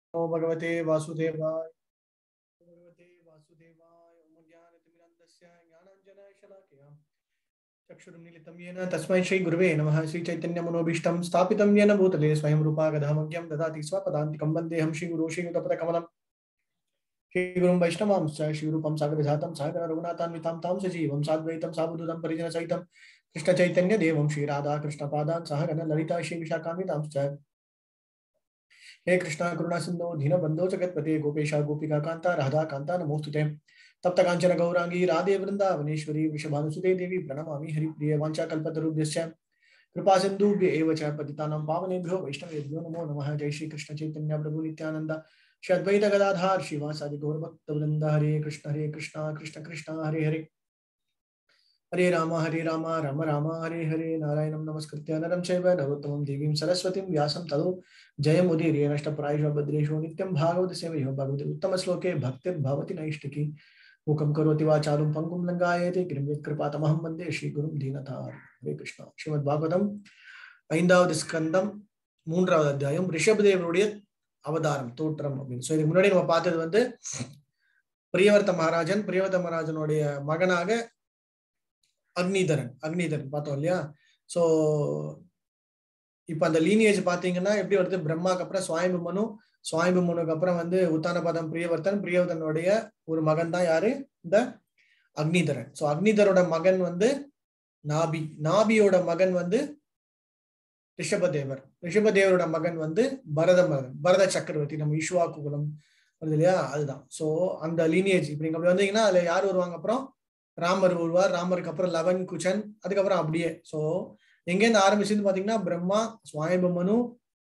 नमो भगवते वासुदेवाय भगवते वासुदेवाय ओम ज्ञानतिमिरन्दस्य ज्ञानाञ्जनशलाकया चक्षुरुन्मीलितं येन तस्मै श्रीगुरुवे नमः श्रीचैतन्यमनोभीष्टं स्थापितं येन भूतले स्वयं रूपा गदामज्ञं ददाति स्वपदान्तिकं वन्देऽहं श्रीगुरो श्रीयुतपदकमलम् श्रीगुरुं वैष्णवांश्च श्रीरूपं सागरजातं सागर रघुनाथान्वितां तां सजीवं साद्वैतं साबुदूतं परिजनसहितं कृष्णचैतन्यदेवं श्रीराधा कृष्णपादान् सह ललिता श्रीविशाखान्वितांश्च हे कृष्णा करुणा सिंधो दीनबंधो जगतपते गोपेशा गोपिका कांता राधा कांता नमोस्तुते तप्त कांचन गौरांगी राधे वृंदावनेश्वरी वृषभानुसुते देवी प्रणमामि हरिप्रिय वाञ्छा कल्पतरुभ्यश्च कृपा सिन्धुभ्य एव च पतितानां पावनेभ्यो वैष्णवेभ्यो नमो नमः जय श्री कृष्ण चैतन्य प्रभु नित्यानंद श्री अद्वैत गदाधार श्रीवासादि गौरभक्तवृंद हरे कृष्ण हरे कृष्ण कृष्ण कृष्ण हरे हरे हरे राम हरे राम राम राम हरे हरे नारायणं नमस्कृत्य नरं चैव नरोत्तमं देवीं सरस्वतीं व्यासं ततो जयमुदीर्ये नष्टप्रायेषु भद्रेषु नित्यं भागवत सेवयो भगवति उत्तमश्लोके भक्तिर्भवति नैष्टिकी मूकं करोति वाचालं पङ्गुं लङ्गायते कृपातमहं वन्दे श्रीगुरुं दीनतार ஹரே கிருஷ்ணா ஸ்ரீமத் பாகவதம் ஐந்தாவது ஸ்கந்தம் மூன்றாவது அத்தியாயம் ரிஷபதேவனுடைய அவதாரம் தோற்றம் அப்படின்னு ஸோ இதுக்கு முன்னாடி நம்ம பார்த்தது வந்து பிரியவர்த்த மகாராஜன் பிரியவர்த்த மகாராஜனுடைய மகனாக அக்னிதரன் அக்னிதரன் பார்த்தோம் இல்லையா ஸோ இப்ப அந்த லீனியேஜ் பாத்தீங்கன்னா எப்படி வருது பிரம்மாக்கு அப்புறம் சுவாயம்பு மனு சுவாயம்பு மனுக்கு அப்புறம் வந்து உத்தானபாதம் பிரியவர்த்தன் பிரியவர்த்தனுடைய ஒரு மகன் தான் யாரு இந்த அக்னிதரன் ஸோ அக்னிதரோட மகன் வந்து நாபி நாபியோட மகன் வந்து ரிஷபதேவர் ரிஷபதேவரோட மகன் வந்து பரத மகன் பரத சக்கரவர்த்தி நம்ம ஈஸ்வாக்கு குலம் வருது இல்லையா அதுதான் ஸோ அந்த லீனியேஜ் இப்ப நீங்க அப்படி வந்தீங்கன்னா அதுல யார் வருவாங்க அப்புறம் ராமர் வருவார் ராமருக்கு அப்புறம் லவன் குச்சன் அதுக்கப்புறம் அப்படியே ஸோ எங்கேருந்து ஆரம்பிச்சுன்னு பாத்தீங்கன்னா பிரம்மா சுவாயம்பமனு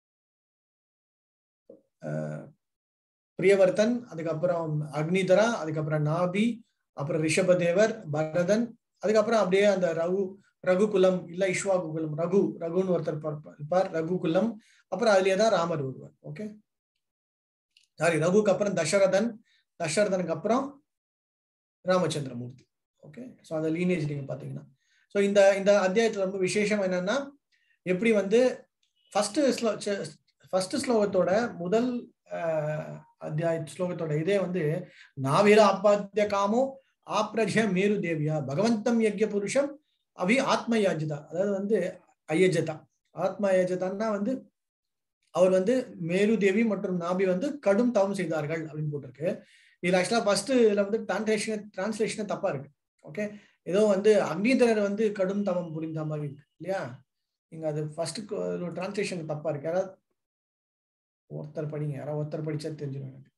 பிரியவர்த்தன் அதுக்கப்புறம் அக்னிதரா அதுக்கப்புறம் நாபி அப்புறம் ரிஷபதேவர் பரதன் அதுக்கப்புறம் அப்படியே அந்த ரகு ரகுகுலம் இல்ல இஷ்வாகு குலம் ரகு ரகுன்னு ஒருத்தர் இருப்பார் ரகுகுலம் அப்புறம் அதுலயே தான் ராமர் வருவார் ஓகே சாரி ரகுக்கு அப்புறம் தசரதன் தசரதனுக்கு அப்புறம் ராமச்சந்திரமூர்த்தி ஓகே ஸோ அந்த லீனேஜ் நீங்க பாத்தீங்கன்னா ஸோ இந்த இந்த அத்தியாயத்துல ரொம்ப விசேஷம் என்னன்னா எப்படி வந்து ஃபர்ஸ்ட் ஸ்லோ ஃபர்ஸ்ட் ஸ்லோகத்தோட முதல் அத்தியாய ஸ்லோகத்தோட இதே வந்து நாவீர ஆபாத்திய காமோ ஆப்ரஜ மேரு தேவியா பகவந்தம் யஜ்ய புருஷம் அவி ஆத்ம யாஜிதா அதாவது வந்து ஐயஜதா ஆத்ம ஐயஜதான்னா வந்து அவர் வந்து மேரு தேவி மற்றும் நாபி வந்து கடும் தவம் செய்தார்கள் அப்படின்னு போட்டிருக்கு இதுல ஆக்சுவலா ஃபர்ஸ்ட் இதுல வந்து டிரான்ஸ்லேஷன் டிரான்ஸ்லேஷன் தப்பா இருக்கு ஓகே ஏதோ வந்து அக்னிதரர் வந்து கடும் தவம் புரிந்த மாதிரி இருக்கு இல்லையா நீங்க அது ஃபர்ஸ்ட் டிரான்ஸ்லேஷன் தப்பா இருக்கு யாராவது ஒருத்தர் படிங்க யாராவது ஒருத்தர் படிச்சா தெரிஞ்சிடும் எனக்கு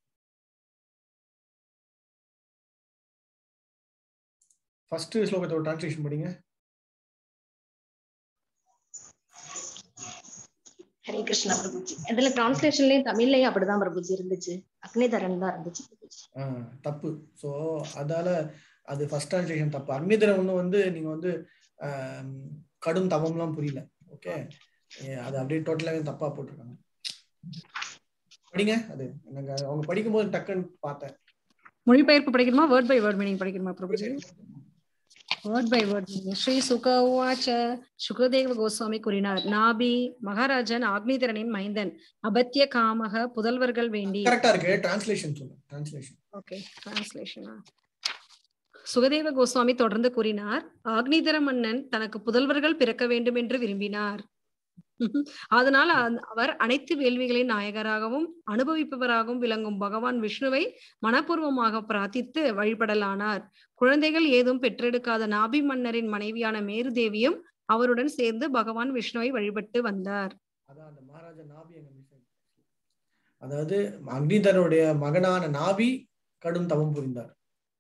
ஃபர்ஸ்ட் ஸ்லோகத்தோட டிரான்ஸ்லேஷன் படிங்க ஹரே கிருஷ்ணா பிரபுஜி இதுல டிரான்ஸ்லேஷன்லயும் தமிழ்லயும் அப்படிதான் பிரபுஜி இருந்துச்சு அக்னிதரன் தான் இருந்துச்சு தப்பு சோ அதால அது ஃபர்ஸ்ட் டிரான்ஸ்லேஷன் தப்பு அக்னிதரன் ஒண்ணு வந்து நீங்க வந்து கடும் தவம்லாம் புரியல ஓகே அது அப்படியே டோட்டலாவே தப்பா போட்டிருக்காங்க படிங்க அது எனக்கு அவங்க படிக்கும்போது டக்குன்னு பார்த்தேன் மொழிபெயர்ப்பு படிக்கணுமா வேர்ட் பை வேர்ட் மீனிங் படிக்கணுமா Prabhuji word by word Shri Shuka உவாச்ச சுகதேவ கோஸ்வாமி கூறினார் நாபி மகாராஜன் ஆக்னிதரனின் மைந்தன் அபத்திய காமக புதல்வர்கள் வேண்டி கரெக்டா இருக்கு டிரான்ஸ்லேஷன் சொல்லு டிரான்ஸ்லேஷன் ஓகே டிரான்ஸ்லேஷனா சுகதேவ கோஸ்வாமி தொடர்ந்து கூறினார் ஆக்னிதர மன்னன் தனக்கு புதல்வர்கள் பிறக்க வேண்டும் என்று விரும்பினார் அதனால் அவர் அனைத்து வேள்விகளின் நாயகராகவும் அனுபவிப்பவராகவும் விளங்கும் பகவான் விஷ்ணுவை மனப்பூர்வமாக பிரார்த்தித்து வழிபடலானார் குழந்தைகள் ஏதும் பெற்றெடுக்காத நாபி மன்னரின் மனைவியான மேரு தேவியும் அவருடன் சேர்ந்து பகவான் விஷ்ணுவை வழிபட்டு வந்தார் அதான் அந்த மகாராஜா நாபி அதாவது அக்னிதருடைய மகனான நாபி கடும் தவம் புரிந்தார்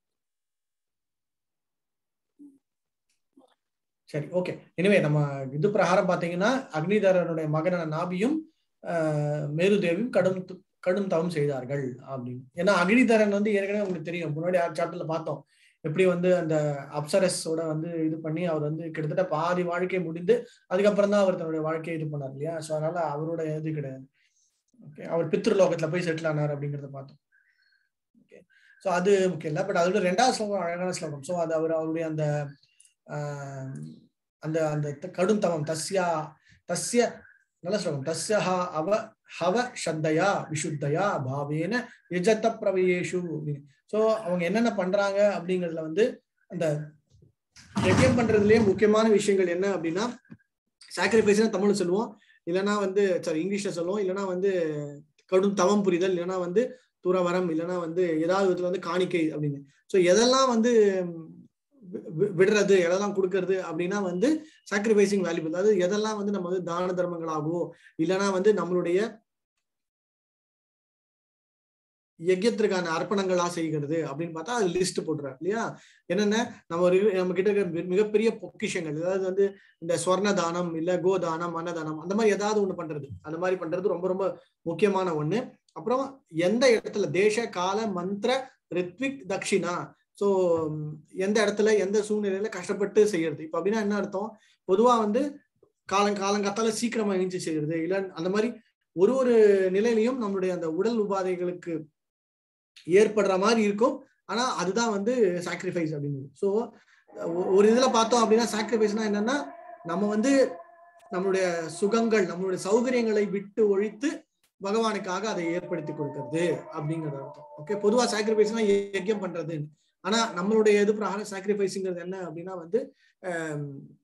சரி ஓகே எனவே நம்ம இது பிரகாரம் பாத்தீங்கன்னா அக்னிதரனுடைய மகனான நாபியும் மேருதேவியும் கடும் கடும் தவம் செய்தார்கள் அப்படின்னு ஏன்னா அக்னிதரன் வந்து ஏற்கனவே உங்களுக்கு தெரியும் முன்னாடி சாப்டர்ல பார்த்தோம் எப்படி வந்து அந்த அப்சரஸோட வந்து இது பண்ணி அவர் வந்து கிட்டத்தட்ட பாதி வாழ்க்கை முடிந்து அதுக்கப்புறம் தான் அவர் தன்னுடைய வாழ்க்கையை இது பண்ணார் இல்லையா ஸோ அதனால அவரோட இது கிடையாது ஓகே அவர் பித்ருலோகத்துல போய் செட்டில் ஆனார் அப்படிங்கிறத பார்த்தோம் ஓகே ஸோ அது முக்கியம் இல்லை பட் அதோட ரெண்டாவது ஸ்லோகம் அழகான ஸ்லோகம் ஸோ அது அவர் அவருடைய அந்த அந்த அந்த கடும் தவம் தஸ்யா தஸ்ய நல்ல ஸ்லோகம் தஸ்யா அவ ஹவ சத்தையா விஷுத்தையா பாவேன யஜத்த பிரவயேஷு அப்படின்னு ஸோ அவங்க என்னென்ன பண்றாங்க அப்படிங்கறதுல வந்து அந்த யஜ்யம் பண்றதுலயே முக்கியமான விஷயங்கள் என்ன அப்படின்னா சாக்ரிஃபைஸ் தமிழ்ல சொல்லுவோம் இல்லைன்னா வந்து சாரி இங்கிலீஷ்ல சொல்லுவோம் இல்லைன்னா வந்து கடும் தவம் புரிதல் இல்லைன்னா வந்து துறவரம் இல்லைன்னா வந்து ஏதாவது விதத்துல வந்து காணிக்கை அப்படின்னு ஸோ எதெல்லாம் வந்து வி- வி- விடுறது எதெல்லாம் கொடுக்கறது அப்படின்னா வந்து சாக்ரிஃபைசிங் வேல்யூபிள் அதாவது எதெல்லாம் வந்து நம்ம வந்து தான தர்மங்களாகவோ இல்லைன்னா வந்து நம்மளுடைய யஜ்யத்திற்கான அர்ப்பணங்களா செய்கிறது அப்படின்னு பார்த்தா அது லிஸ்ட் போட்டுறாரு இல்லையா என்னென்ன நம்ம ஒரு நம்ம கிட்ட இருக்கிற மி- மிகப்பெரிய பொக்கிஷங்கள் அதாவது வந்து இந்த ஸ்வர்ண தானம் இல்ல கோதானம் அன்னதானம் அந்த மாதிரி ஏதாவது ஒண்ணு பண்றது அந்த மாதிரி பண்றது ரொம்ப ரொம்ப முக்கியமான ஒண்ணு அப்புறம் எந்த இடத்துல தேச கால மந்திர ரித்விக் தக்ஷிணா ஸோ எந்த இடத்துல எந்த சூழ்நிலையில கஷ்டப்பட்டு செய்யறது இப்ப அப்படின்னா என்ன அர்த்தம் பொதுவா வந்து காலம் காலங்காத்தால சீக்கிரமா எழுந்து செய்யறது இல்ல அந்த மாதிரி ஒரு ஒரு நிலையிலையும் நம்மளுடைய அந்த உடல் உபாதைகளுக்கு ஏற்படுற மாதிரி இருக்கும் ஆனா அதுதான் வந்து சாக்ரிஃபைஸ் அப்படின்னு ஸோ ஒரு இதுல பார்த்தோம் அப்படின்னா சாக்ரிஃபைஸ்னா என்னன்னா நம்ம வந்து நம்மளுடைய சுகங்கள் நம்மளுடைய சௌகரியங்களை விட்டு ஒழித்து பகவானுக்காக அதை ஏற்படுத்தி கொடுக்கறது அப்படிங்கிறது அர்த்தம் ஓகே பொதுவா சாக்ரிஃபைஸ்னா யஜ்யம் பண்றது ஆனா நம்மளுடைய எது பிரகாரம் சாக்ரிஃபைஸுங்கிறது என்ன அப்படின்னா வந்து ஆம்,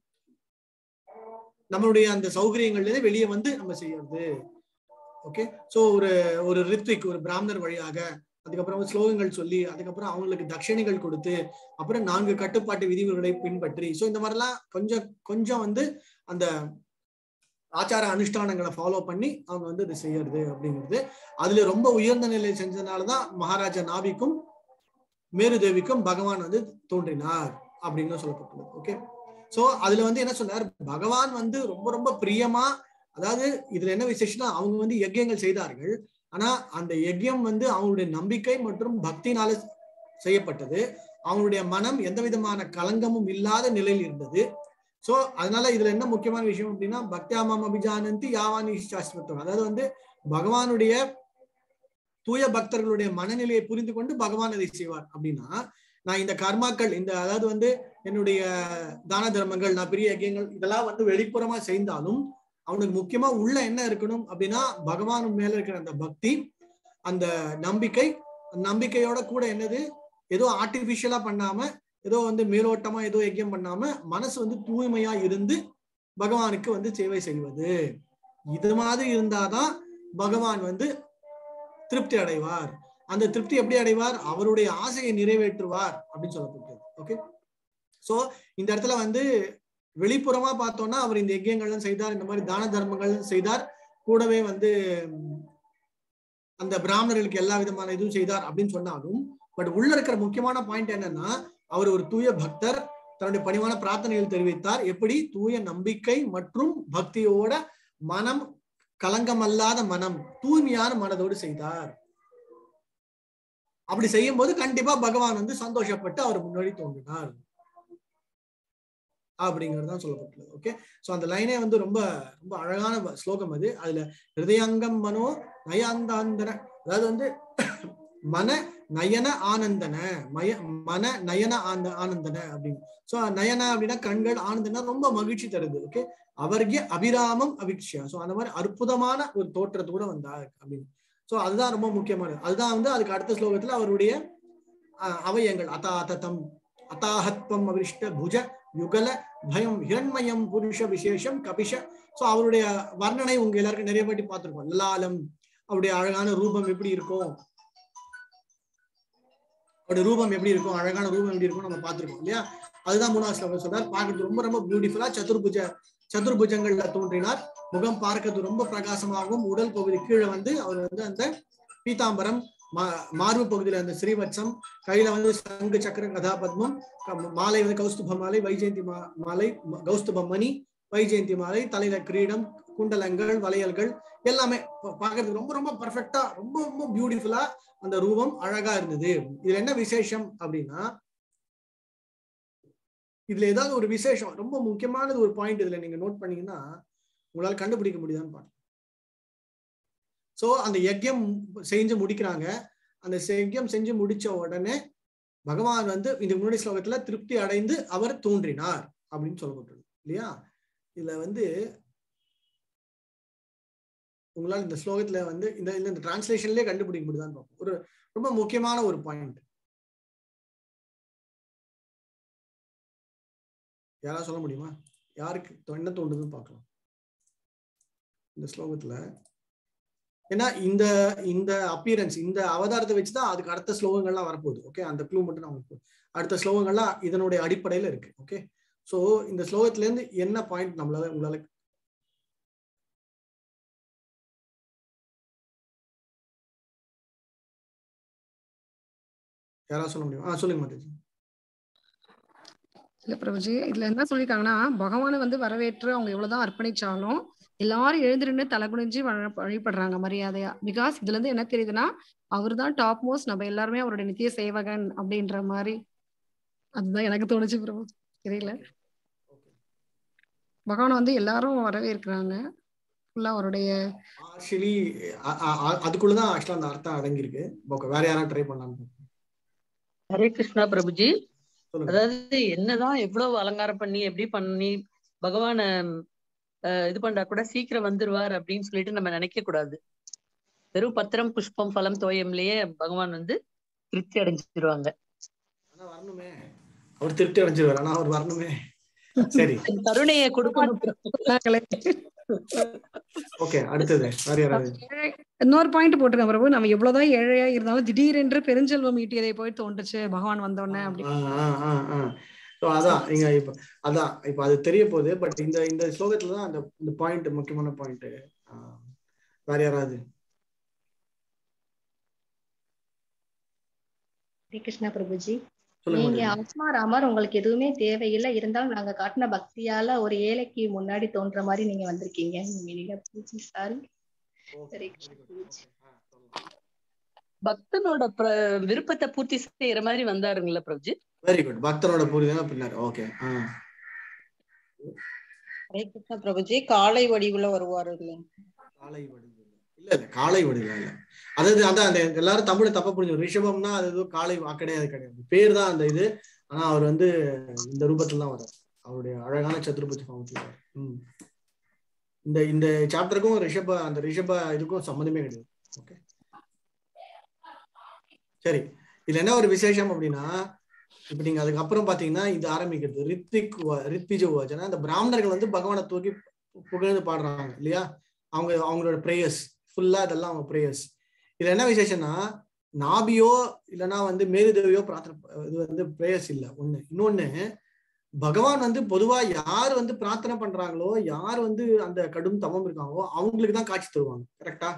நம்மளுடைய அந்த சௌகரியங்கள்ல இருந்து வெளியே வந்து நம்ம செய்யறது ஓகே சோ ஒரு ஒரு ரித்விக் ஒரு பிராமணர் வழியாக அதுக்கப்புறம் ஸ்லோகங்கள் சொல்லி அதுக்கப்புறம் அவங்களுக்கு தட்சணைகள் கொடுத்து அப்புறம் நான்கு கட்டுப்பாட்டு விதிமுறைகளை பின்பற்றி சோ இந்த மாதிரிலாம் கொஞ்சம் கொஞ்சம் வந்து அந்த ஆச்சார அனுஷ்டானங்களை ஃபாலோ பண்ணி அவங்க வந்து இது செய்யறது அப்படிங்கிறது அதுல ரொம்ப உயர்ந்த நிலையில் செஞ்சதுனாலதான் மகாராஜா நாபிக்கும் மேரு தேவிக்கும் பகவான் வந்து தோன்றினார் அப்படின்னு சொல்லப்பட்டுள்ளது ஓகே சோ அதுல வந்து என்ன சொன்னார் பகவான் வந்து ரொம்ப ரொம்ப பிரியமா அதாவது இதுல என்ன விசேஷம்னா அவங்க வந்து யஜ்யங்கள் செய்தார்கள் ஆனா அந்த யஜ்யம் வந்து அவங்களுடைய நம்பிக்கை மற்றும் பக்தினால செய்யப்பட்டது அவங்களுடைய மனம் எந்த விதமான கலங்கமும் இல்லாத நிலையில் இருந்தது சோ அதனால இதுல என்ன முக்கியமான விஷயம் அப்படின்னா பக்தியாமம் அபிஜானந்தி யாவானி சாஸ்திரம் அதாவது வந்து பகவானுடைய தூய பக்தர்களுடைய மனநிலையை புரிந்து கொண்டு பகவான் அதை செய்வார் அப்படின்னா நான் இந்த கர்மாக்கள் இந்த அதாவது வந்து என்னுடைய தான தர்மங்கள் நான் பெரிய யஜ்யங்கள் இதெல்லாம் வந்து வெளிப்புறமா செய்தாலும் அவனுக்கு முக்கியமா உள்ள என்ன இருக்கணும் அப்படின்னா பகவான் மேல இருக்கிற அந்த பக்தி அந்த நம்பிக்கை அந்த நம்பிக்கையோட கூட என்னது ஏதோ ஆர்டிபிஷியலா பண்ணாம ஏதோ வந்து மேலோட்டமா ஏதோ யஜ்யம் பண்ணாம மனசு வந்து தூய்மையா இருந்து பகவானுக்கு வந்து சேவை செய்வது இது மாதிரி இருந்தாதான் பகவான் வந்து திருப்தி அடைவார் அந்த திருப்தி எப்படி அடைவார் அவருடைய ஆசையை நிறைவேற்றுவார் அப்படின்னு சொல்லப்பட்டது ஓகே சோ இந்த இடத்துல வந்து வெளிப்புறமா பார்த்தோம்னா அவர் இந்த யஜ்யங்கள்லாம் செய்தார் இந்த மாதிரி தான தர்மங்கள் செய்தார் கூடவே வந்து உம், அந்த பிராமணர்களுக்கு எல்லா விதமான இதுவும் செய்தார் அப்படின்னு சொன்னாலும் பட் உள்ள இருக்கிற முக்கியமான பாயிண்ட் என்னன்னா அவர் ஒரு தூய பக்தர் தன்னுடைய பணிவான பிரார்த்தனைகள் தெரிவித்தார் எப்படி தூய நம்பிக்கை மற்றும் பக்தியோட மனம் கலங்கமல்லாத மனம் தூய்மையான மனதோடு செய்தார் அப்படி செய்யும் போது கண்டிப்பா பகவான் வந்து சந்தோஷப்பட்டு அவர் முன்னாடி தோன்றினார் அப்படிங்கிறது தான் சொல்லப்பட்டுள்ளது ஓகே சோ அந்த லைனே வந்து ரொம்ப ரொம்ப அழகான வ- ஸ்லோகம் அது அதுல ஹிருதயங்கம் மனோ நயாந்தாந்தன அதாவது வந்து மன நயன ஆனந்தன மய மன நயன ஆந்த ஆனந்தன அப்படின்னு சோ நயன அப்படின்னா கண்கள் ஆனந்தனா ரொம்ப மகிழ்ச்சி தருது ஓகே அவர்கிய அபிராமம் அபிக்ஷா சோ அந்த மாதிரி அற்புதமான ஒரு தோற்றத்தோட வந்தார் அப்படின்னு சோ அதுதான் ரொம்ப முக்கியமானது அதுதான் வந்து அதுக்கு அடுத்த ஸ்லோகத்துல அவருடைய அஹ், அவயங்கள் அதாததம் அதாஹத்வம் அவிஷ்ட புஜ யுகல பயம் ஹிரண்மயம் புருஷ விசேஷம் கபிஷ சோ அவருடைய வர்ணனை உங்க எல்லாருக்கும் நிறைய வாட்டி பார்த்திருக்கோம் லலாலம் அவருடைய அழகான ரூபம் எப்படி இருக்கும் அவருடைய ரூபம் எப்படி இருக்கும் அழகான ரூபம் எப்படி இருக்கும் நம்ம பார்த்திருக்கோம் இல்லையா அதுதான் மூணாவது ஸ்லோகம் சொல்றார் பார்க்கறது ரொம்ப ரொம்ப பியூட்டிஃபுல்லா சதுர்புஜ சதுர்புஜங்கள்ல தோன்றினார் முகம் பார்க்கறது ரொம்ப பிரகாசமாகவும் உடல் பகுதி கீழே வந்து அவர் வந்து அந்த பீதாம்பரம் மா- மார்பு பகுதியில அந்த ஸ்ரீவத்சம் கையில வந்து சங்கு சக்கர கதாபத்மம் க- மாலை வந்து கௌஸ்துப மாலை வைஜெயந்தி மா- மாலை ம- கௌஸ்துப மணி வைஜெயந்தி மாலை தலையில கிரீடம் குண்டலங்கள் வளையல்கள் எல்லாமே பா- பார்க்கறதுக்கு ரொம்ப ரொம்ப பர்ஃபெக்டா ரொம்ப ரொம்ப பியூட்டிஃபுல்லா அந்த ரூபம் அழகா இருந்தது இதுல என்ன விசேஷம் அப்படின்னா இதுல ஏதாவது ஒரு விசேஷம் ரொம்ப முக்கியமானது ஒரு பாயிண்ட் இதுல நீங்க நோட் பண்ணீங்கன்னா உங்களால கண்டுபிடிக்க முடியுதான்னு பாருங்க சோ அந்த யஜ்யம் செஞ்சு முடிக்கிறாங்க அந்த யஜ்யம் செஞ்சு முடிச்ச உடனே பகவான் வந்து இந்த முன்னாடி ஸ்லோகத்துல திருப்தி அடைந்து அவர் தோன்றினார் அப்படின்னு சொல்லப்பட்டது இல்லையா இதுல வந்து உங்களால் இந்த ஸ்லோகத்துல வந்து இந்த இந்த டிரான்ஸ்லேஷன்லயே கண்டுபிடிக்க முடியுதான்னு பார்ப்போம் ஒரு ரொம்ப முக்கியமான ஒரு பாயிண்ட் யாராவது சொல்ல முடியுமா யாருக்கு தோ- என்ன தோண்டுதுன்னு பார்க்கலாம் இந்த ஸ்லோகத்துல ஏன்னா இந்த இந்த அப்பியரன்ஸ் இந்த அவதாரத்தை வச்சுதான் அதுக்கு அடுத்த ஸ்லோகங்கள்லாம் வரப்போகுது ஓகே அந்த க்ளூ மட்டும் நான் உங்களுக்கு அடுத்த ஸ்லோகங்கள்லாம் இதனுடைய அடிப்படையில இருக்கு ஓகே சோ இந்த ஸ்லோகத்துல இருந்து என்ன பாயிண்ட் நம்மளால உங்களால யாராவது சொல்ல முடியும் ஆ சொல்லுங்க மாதாஜி இல்ல பிரபுஜி இதுல என்ன சொல்லிருக்காங்கன்னா பகவானை வந்து வரவேற்று அவங்க எவ்வளவுதான் அர்ப்பணிச்சாலும் எல்லாரும் எழுந்திருந்து தலை குனிஞ்சு வழ- வழிபடுறாங்க மரியாதையா பிகாஸ் இதுல இருந்து என்ன தெரியுதுன்னா அவர்தான் டாப் மோஸ்ட் நம்ம எல்லாருமே அவருடைய நித்திய சேவகன் அப்படின்ற மாதிரி அதுதான் எனக்கு தோணுச்சு பிரபு தெரியல பகவானை வந்து எல்லாரும் வரவேற்கிறாங்க ஃபுல்லா அவருடைய ஆக்சுவலி அதுக்குள்ளதான் ஆக்சுவலா அந்த அர்த்தம் அடங்கியிருக்கு ஓகே வேற யாராவது ட்ரை பண்ணலாம்னு ஹரே கிருஷ்ணா பிரபுஜி சொல்லுங்க அதாவது என்னதான் எவ்வளவு அலங்காரம் பண்ணி எப்படி பண்ணி பகவான அஹ், இது பண்ணா கூட சீக்கிரம் வந்துருவார் அப்படின்னு சொல்லிட்டு நம்ம நினைக்க கூடாது வெறும் பத்திரம் புஷ்பம் பழம் தோயம்லயே பகவான் வந்து திருப்தி அடைஞ்சிருவாங்க ஆனா வரணுமே அவர் திருப்தி அடைஞ்சிருவார் ஆனா அவர் வரணுமே சரி கருணையை கொடுக்கணும் ஓகே அடுத்தது வேற யாராவது இன்னொரு பாயிண்ட் போட்டிருக்கேன் பிரபு நம்ம எவ்வளவுதான் ஏழையா இருந்தாலும் திடீரென்று பெருஞ்செல்வம் ஈட்டியதை போய் தோன்றுச்சு பகவான் வந்தோடனே அப்படி ஸோ அதான் நீங்க இப்ப அதான் இப்ப அது தெரிய போகுது பட் இந்த இந்த ஸ்லோகத்துல தான் அந்த இந்த பாயிண்ட் முக்கியமான பாயிண்ட் வேற யாராவது ஹரே கிருஷ்ணா பிரபுஜி சொல்லுங்க நீங்க மாதாஜி. ஆத்மா ராமர் உங்களுக்கு எதுவுமே தேவையில்லை இருந்தாலும் நாங்க காட்டின பக்தியால ஒரு ஏழைக்கு முன்னாடி தோன்ற மாதிரி நீங்க வந்திருக்கீங்க நீங்க பூஜி சாரி ஹரே கிருஷ்ணா பிரபுஜி பக்தனோட பிர- விருப்பத்தை பூர்த்தி செய்யற மாதிரி வந்தாருங்களா பிரபுஜி வெரி குட் பக்தனோட புரிதல் பின்னாடி ஓகே ஹரே கிருஷ்ணா பிரபுஜி காளை வடிவுல வருவாரு இல்ல காலை வடிவில் இல்ல இல்ல காலை வடிவில் இல்ல அதாவது அதான் அந்த எல்லாரும் தமிழை தப்பா புரிஞ்சு ரிஷபம்னா அது ஏதோ காலை வா- கிடையாது கிடையாது பேர் தான் அந்த இது ஆனா அவர் வந்து இந்த ரூபத்துல தான் வர்றார் அவருடைய அழகான சதுர்புஜ பாவத்துல வர்றார். ம் இந்த இந்த சாப்டருக்கும் ரிஷப அந்த ரிஷப இதுக்கும் சம்மந்தமே கிடையாது ஓகே சரி இதுல என்ன ஒரு விசேஷம் அப்படின்னா இப்ப நீங்க அதுக்கப்புறம் பாத்தீங்கன்னா இது ஆரம்பிக்கிறது ரித்விக் வ- ரித்விஜ வாச்சனா அந்த பிராமணர்கள் வந்து பகவானை தூக்கி பு- புகழ்ந்து பாடுறாங்க இல்லையா அவங்க அவங்களோட ப்ரேயர்ஸ் ஃபுல்லா இதெல்லாம் அவங்க ப்ரேயர்ஸ் இதுல என்ன விசேஷம்னா நாபியோ இல்லைன்னா வந்து மேருதேவியோ பிரார்த்தனை இது வந்து ப்ரேயர்ஸ் இல்ல ஒண்ணு இன்னொன்னு பகவான் வந்து பொதுவா யார் வந்து பிரார்த்தனை பண்றாங்களோ யார் வந்து அந்த கடும் தவம் இருக்காங்களோ அவங்களுக்கு தான் காட்சி தருவாங்க கரெக்டா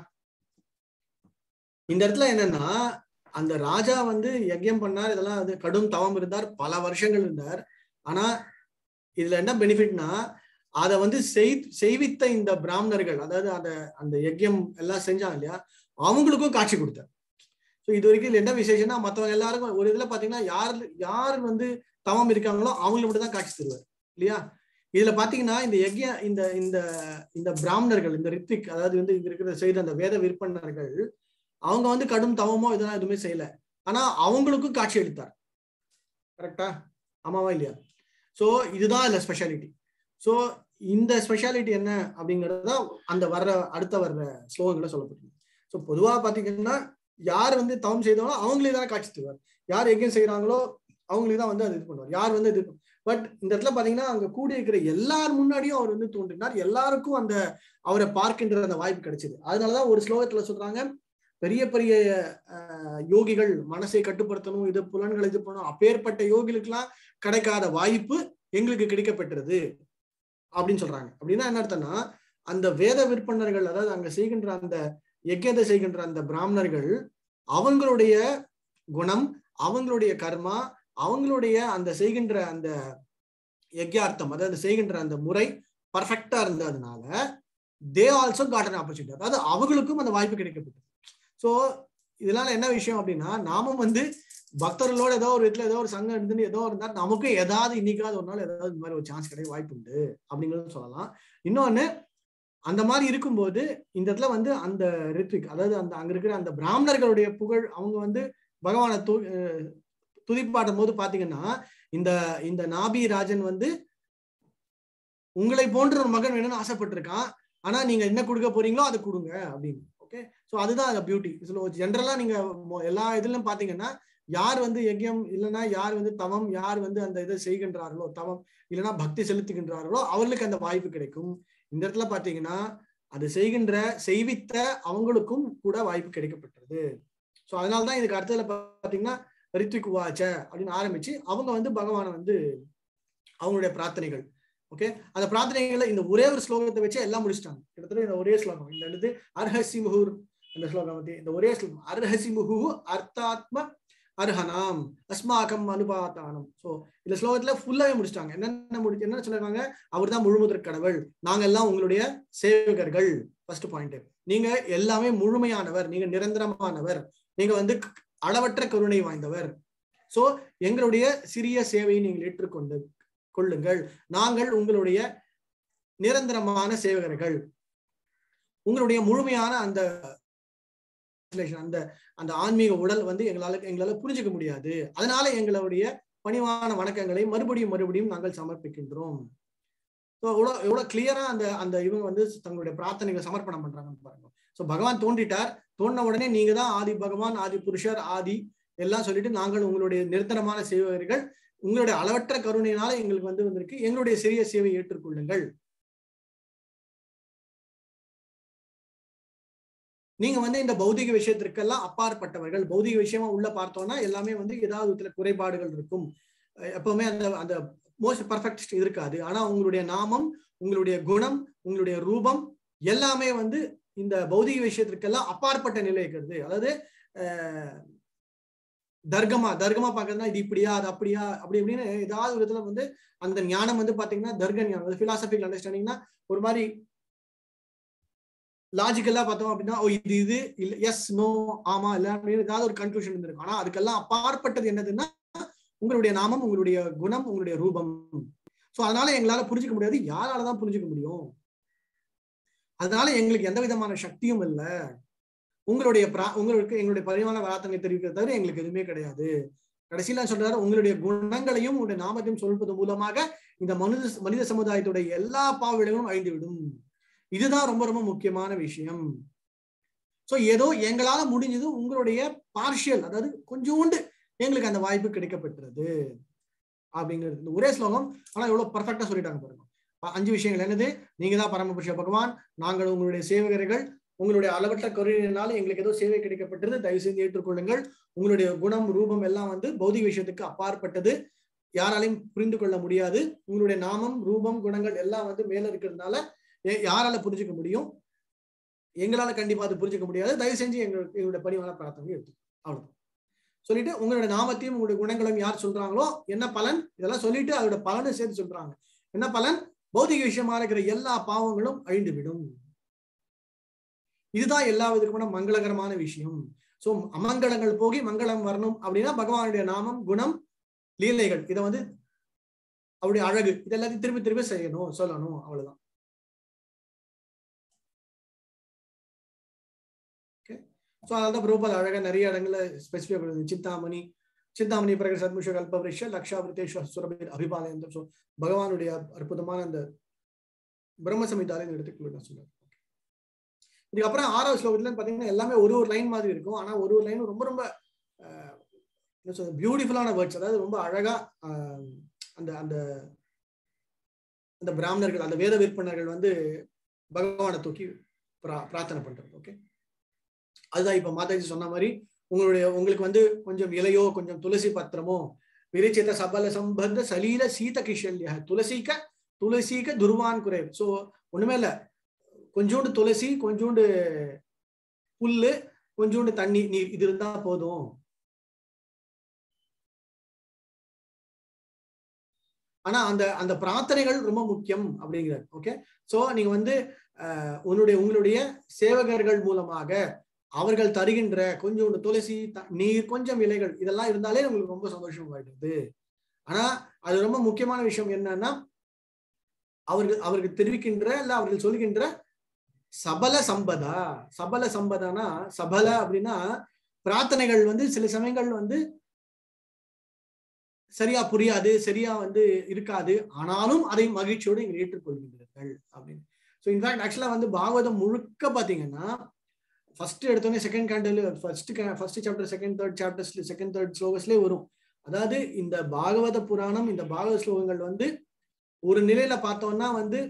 இந்த இடத்துல என்னன்னா அந்த ராஜா வந்து யஜ்யம் பண்ணார் இதெல்லாம் வந்து கடும் தவம் இருந்தார் பல வருஷங்கள் இருந்தார் ஆனா இதுல என்ன பெனிஃபிட்னா அதை வந்து செய் செய்வித்த இந்த பிராமணர்கள் அதாவது அந்த அந்த யஜ்யம் எல்லாம் செஞ்சாங்க இல்லையா அவங்களுக்கும் காட்சி கொடுத்தார் ஸோ இது வரைக்கும் இதுல என்ன விசேஷம்னா மற்றவங்க எல்லாருக்கும் ஒரு இதுல பாத்தீங்கன்னா யார் யார் வந்து தவம் இருக்காங்களோ அவங்களுக்கு மட்டும் தான் காட்சி தருவார் இல்லையா இதுல பாத்தீங்கன்னா இந்த யஜ்ய இந்த இந்த இந்த பிராமணர்கள் இந்த ரித்விக் அதாவது வந்து இங்க இருக்கிற செய்த அந்த வேத விற்பனர்கள் அவங்க வந்து கடும் தவமோ இதெல்லாம் எதுவுமே செய்யல ஆனா அவங்களுக்கும் காட்சி அளித்தார் கரெக்டா ஆமாவா இல்லையா சோ இதுதான் இல்ல ஸ்பெஷாலிட்டி சோ இந்த ஸ்பெஷாலிட்டி என்ன அப்படிங்கிறது தான் அந்த வர்ற அடுத்த வர்ற ஸ்லோகங்களை சொல்லப்படுது ஸோ பொதுவா பாத்தீங்கன்னா யார் வந்து தவம் செய்தாங்களோ அவங்களே தானே காட்சி தருவார் யார் எங்கேயும் செய்யறாங்களோ அவங்களுக்கு தான் வந்து அது இது பண்ணுவார் யார் வந்து இது பட் இந்த இடத்துல பாத்தீங்கன்னா அங்க கூடி இருக்கிற எல்லார் முன்னாடியும் அவர் வந்து தோன்றினார் எல்லாருக்கும் அந்த அவரை பார்க்கின்ற அந்த வாய்ப்பு கிடைச்சது அதனாலதான் ஒரு ஸ்லோகத்துல சொல்றாங்க பெரிய பெரிய அஹ், யோகிகள் மனசை கட்டுப்படுத்தணும் இது புலன்களை இது பண்ணணும் அப்பேற்பட்ட யோகிகளுக்கெல்லாம் கிடைக்காத வாய்ப்பு எங்களுக்கு கிடைக்கப்பெற்றது அப்படின்னு சொல்றாங்க அப்படின்னா என்ன அர்த்தம்னா அந்த வேத விற்பனர்கள் அதாவது அங்க செய்கின்ற அந்த யஜ்யத்தை செய்கின்ற அந்த பிராமணர்கள் அவங்களுடைய குணம் அவங்களுடைய கர்மா அவங்களுடைய அந்த செய்கின்ற அந்த யஜ்யார்த்தம் அதாவது செய்கின்ற அந்த முறை பர்ஃபெக்டா இருந்ததுனால they also got an opportunity அதாவது அவங்களுக்கும் அந்த வாய்ப்பு கிடைக்கப்பட்டது ஸோ இதனால என்ன விஷயம் அப்படின்னா நாமும் வந்து பக்தர்களோட ஏதோ ஒரு விதத்துல ஏதோ ஒரு சங்கம் இருந்து ஏதோ இருந்தா நமக்கும் ஏதாவது இன்னைக்காவது ஒரு நாள் ஏதாவது இந்த மாதிரி ஒரு சான்ஸ் கிடைக்க வாய்ப்பு உண்டு அப்படிங்கறது சொல்லலாம் இன்னொன்னு அந்த மாதிரி இருக்கும்போது இந்த இடத்துல வந்து அந்த ரித்விக் அதாவது அந்த அங்க இருக்கிற அந்த பிராமணர்களுடைய புகழ் அவங்க வந்து பகவானை து அஹ் துதிப்பாடும் போது பாத்தீங்கன்னா இந்த இந்த நாபி ராஜன் வந்து உங்களை போன்ற ஒரு மகன் வேணும்னு ஆசைப்பட்டிருக்கான் ஆனா நீங்க என்ன கொடுக்க போறீங்களோ அதை கொடுங்க அப்படின்னு ஓகே ஸோ அதுதான் அந்த பியூட்டி ஜென்ரலா நீங்க மொ- எல்லா இதுலயும் பாத்தீங்கன்னா யார் வந்து யஜ்யம் இல்லைன்னா யார் வந்து தவம் யார் வந்து அந்த இதை செய்கின்றார்களோ தவம் இல்லைன்னா பக்தி செலுத்துகின்றார்களோ அவர்களுக்கு அந்த வாய்ப்பு கிடைக்கும் இந்த இடத்துல பாத்தீங்கன்னா அது செய்கின்ற செய்வித்த அவங்களுக்கும் கூட வாய்ப்பு கிடைக்கப்பட்டது ஸோ அதனாலதான் இதுக்கு அடுத்ததுல பாத்தீங்கன்னா ரித்விக் வாச்ச அப்படின்னு ஆரம்பிச்சு அவங்க வந்து பகவானை வந்து அவங்களுடைய பிரார்த்தனைகள் ஓகே அந்த பிரார்த்தனைகளை இந்த ஒரே ஒரு ஸ்லோகத்தை வச்சு எல்லாம் முடிச்சிட்டாங்க கிட்டத்தட்ட இந்த ஒரே ஸ்லோகம் இந்த எழுது அர்ஹசி முகுர் அந்த ஸ்லோகம் வந்து இந்த ஒரே ஸ்லோகம் அர்ஹசி முகு அர்த்தாத்ம அர்ஹனாம் அஸ்மாகம் அனுபாத்தானம் ஸோ இந்த ஸ்லோகத்துல ஃபுல்லாவே முடிச்சிட்டாங்க என்னென்ன முடிச்சு என்ன சொல்லிருக்காங்க அவர் தான் முழுமுதற் கடவுள் நாங்க எல்லாம் உங்களுடைய சேவகர்கள் ஃபர்ஸ்ட் பாயிண்ட் நீங்க எல்லாமே முழுமையானவர் நீங்க நிரந்தரமானவர் நீங்க வந்து அளவற்ற கருணை வாய்ந்தவர் சோ எங்களுடைய சிறிய சேவையை நீங்கள் ஏற்றுக்கொண்டு கொள்ளுங்கள் நாங்கள் உங்களுடைய நிரந்தரமான சேவகர்கள் உங்களுடைய முழுமையான அந்த அந்த அந்த ஆன்மீக உடல் வந்து எங்களால எங்களால புரிஞ்சுக்க முடியாது அதனால எங்களுடைய பணிவான வணக்கங்களை மறுபடியும் மறுபடியும் நாங்கள் சமர்ப்பிக்கின்றோம் ஸோ எவ்வளோ எவ்வளோ கிளியரா அந்த அந்த இவங்க வந்து தங்களுடைய பிரார்த்தனைகளை சமர்ப்பணம் பண்றாங்கன்னு பாருங்க ஸோ பகவான் தோன்றிட்டார் தோன்ற உடனே நீங்க தான் ஆதி பகவான் ஆதி புருஷர் ஆதி எல்லாம் சொல்லிட்டு நாங்கள் உங்களுடைய நிரந்தரமான சேவகர்கள் உங்களுடைய அளவற்ற கருணையினால எங்களுக்கு வந்து வந்திருக்கு எங்களுடைய சிறிய சேவை ஏற்றுக்கொள்ளுங்கள் நீங்க வந்து இந்த பௌதிக விஷயத்திற்கெல்லாம் அப்பாற்பட்டவர்கள் பௌதிக விஷயமா உள்ள பார்த்தோம்னா எல்லாமே வந்து ஏதாவது விதத்துல குறைபாடுகள் இருக்கும் அஹ் எப்பவுமே அந்த அந்த மோஸ்ட் பர்ஃபெக்ட் இருக்காது ஆனா உங்களுடைய நாமம் உங்களுடைய குணம் உங்களுடைய ரூபம் எல்லாமே வந்து இந்த பௌதிக விஷயத்திற்கெல்லாம் அப்பாற்பட்ட நிலை இருக்கிறது அதாவது அஹ் தர்க்கமா தர்க்கமா பாக்குறதுனா இது இப்படியா அது அப்படியா அப்படி இப்படின்னு ஏதாவது விதத்துல வந்து அந்த ஞானம் வந்து பாத்தீங்கன்னா தர்க்க ஞானம் பிலாசபிக்கல் அண்டர்ஸ்டாண்டிங்னா ஒரு மாதிரி லாஜிக்கலா பார்த்தோம் அப்படின்னா ஓ இது இது இல்ல எஸ் நோ ஆமா இல்ல அப்படின்னு ஏதாவது ஒரு கன்க்ளூஷன் இருந்திருக்கும் ஆனா அதுக்கெல்லாம் அப்பாற்பட்டது என்னதுன்னா உங்களுடைய நாமம் உங்களுடைய குணம் உங்களுடைய ரூபம் சோ அதனால எங்களால புரிஞ்சுக்க முடியாது யாராலதான் புரிஞ்சுக்க முடியும் அதனால எங்களுக்கு எந்த விதமான சக்தியும் இல்ல உங்களுடைய பிரா உங்களுக்கு எங்களுடைய பரிமாண பிரார்த்தனை தெரிவிக்கிறது தவிர எங்களுக்கு எதுவுமே கிடையாது கடைசியில சொல்றாரு உங்களுடைய குணங்களையும் உங்களுடைய நாமத்தையும் சொல்வது மூலமாக இந்த மனித மனித சமுதாயத்துடைய எல்லா பாவவிடங்களும் அழிந்துவிடும் இதுதான் ரொம்ப ரொம்ப முக்கியமான விஷயம் சோ ஏதோ எங்களால முடிஞ்சது உங்களுடைய பார்ஷியல் அதாவது கொஞ்சோண்டு எங்களுக்கு அந்த வாய்ப்பு கிடைக்கப்பட்டுறது அப்படிங்கிறது இந்த ஒரே ஸ்லோகம் ஆனா எவ்வளவு பர்ஃபெக்டா சொல்லிட்டாங்க பாருங்க அ- அஞ்சு விஷயங்கள் என்னது நீங்க தான் பரமபுருஷ பகவான் நாங்கள் உங்களுடைய சேவகர்கள் உங்களுடைய அளவற்ற கருணையினால எங்களுக்கு ஏதோ சேவை கிடைக்கப்பட்டது தயவு செய்து ஏற்றுக்கொள்ளுங்கள் உங்களுடைய குணம் ரூபம் எல்லாம் வந்து பௌதிக விஷயத்துக்கு அப்பாற்பட்டது யாராலையும் புரிந்து கொள்ள முடியாது உங்களுடைய நாமம் ரூபம் குணங்கள் எல்லாம் வந்து மேல இருக்கிறதுனால எ- யாரால புரிஞ்சுக்க முடியும் எங்களால கண்டிப்பா அது புரிஞ்சுக்க முடியாது தயவு செஞ்சு எங்க எங்களுடைய பணிவான பிரார்த்தனை எடுத்து அவ்வளவுதான் சொல்லிட்டு உங்களுடைய நாமத்தையும் உங்களுடைய குணங்களையும் யார் சொல்றாங்களோ என்ன பலன் இதெல்லாம் சொல்லிட்டு அதோட பலனை சேர்த்து சொல்றாங்க என்ன பலன் பௌதிக விஷயமா இருக்கிற எல்லா பாவங்களும் அழிந்து விடும் இதுதான் எல்லா விதமான மங்களகரமான விஷயம் சோ அமங்கலங்கள் போகி மங்களம் வரணும் அப்படின்னா பகவானுடைய நாமம் குணம் லீலைகள் இதை வந்து அவருடைய அழகு இது எல்லாத்தையும் திருப்பி திருப்பி செய்யணும் சொல்லணும் அவ்வளவுதான் ஸோ அதான் பிரபுபாத் அழகா நிறைய இடங்கள்ல ஸ்பெசிஃபிக் பண்ணுது சிந்தாமணி சிந்தாமணி பிரகட சத்முஷ கல்பவரிஷ லக்ஷாவிருத்தேஸ்வர சுரபி அபிபாலயம் ஸோ பகவானுடைய அற்புதமான அந்த பிரம்ம சமிதாரை எடுத்துக்கொள்ள நான் சொல்றேன் இதுக்கப்புறம் ஆறாவது ஸ்லோகத்துல பாத்தீங்கன்னா எல்லாமே ஒரு ஒரு லைன் மாதிரி இருக்கும் ஆனா ஒரு ஒரு லைனும் ரொம்ப ரொம்ப ஆஹ், என்ன சொல்றது பியூட்டிஃபுல்லான வேர்ட்ஸ் அதாவது ரொம்ப அழகா ஆஹ், அந்த அந்த அந்த பிராமணர்கள் அந்த வேத விற்பனர்கள் வந்து பகவானை தூக்கி பிரா- பிரார்த்தனை பண்றது ஓகே அதுதான் இப்ப மாதாஜி சொன்ன மாதிரி உங்களுடைய உங்களுக்கு வந்து கொஞ்சம் இலையோ கொஞ்சம் துளசி பத்திரமோ விரிச்சித சபல சம்பந்த சலீல சீத கிஷல்ய துளசிக்க துளசிக்க துருவான் குறை சோ ஒண்ணுமே இல்ல கொஞ்சோண்டு துளசி கொஞ்சோண்டு புல்லு கொஞ்சோண்டு தண்ணி நீர் இது இருந்தா போதும் ஆனா அந்த அந்த பிரார்த்தனைகள் ரொம்ப முக்கியம் அப்படிங்கிறார் ஓகே சோ நீங்க வந்து அஹ், உன்னுடைய உங்களுடைய சேவகர்கள் மூலமாக அவர்கள் தருகின்ற கொஞ்சோண்டு துளசி த- நீர் கொஞ்சம் இலைகள் இதெல்லாம் இருந்தாலே உங்களுக்கு ரொம்ப சந்தோஷம் ஆயிடுது ஆனா அது ரொம்ப முக்கியமான விஷயம் என்னன்னா அவர்கள் அவர்கள் தெரிவிக்கின்ற இல்ல அவர்கள் சொல்கின்ற சபல சம்பதா சபல சம்பதானா சபல அப்படின்னா பிரார்த்தனைகள் வந்து சில சமயங்கள் வந்து சரியா புரியாது சரியா வந்து இருக்காது ஆனாலும் அதை மகிழ்ச்சியோடு நீங்கள் ஏற்றுக்கொள்கின்றீர்கள் அப்படின்னு ஸோ இன்ஃபேக்ட் ஆக்சுவலா வந்து பாகவதம் முழுக்க பாத்தீங்கன்னா ஃபர்ஸ்ட் எடுத்தோடனே second canto first first chapter second third சாப்டர்ஸ்ல செகண்ட் தேர்ட் ஸ்லோகஸ்லேயே வரும் அதாவது இந்த பாகவத புராணம் இந்த பாகவத ஸ்லோகங்கள் வந்து ஒரு நிலையில பார்த்தோம்னா வந்து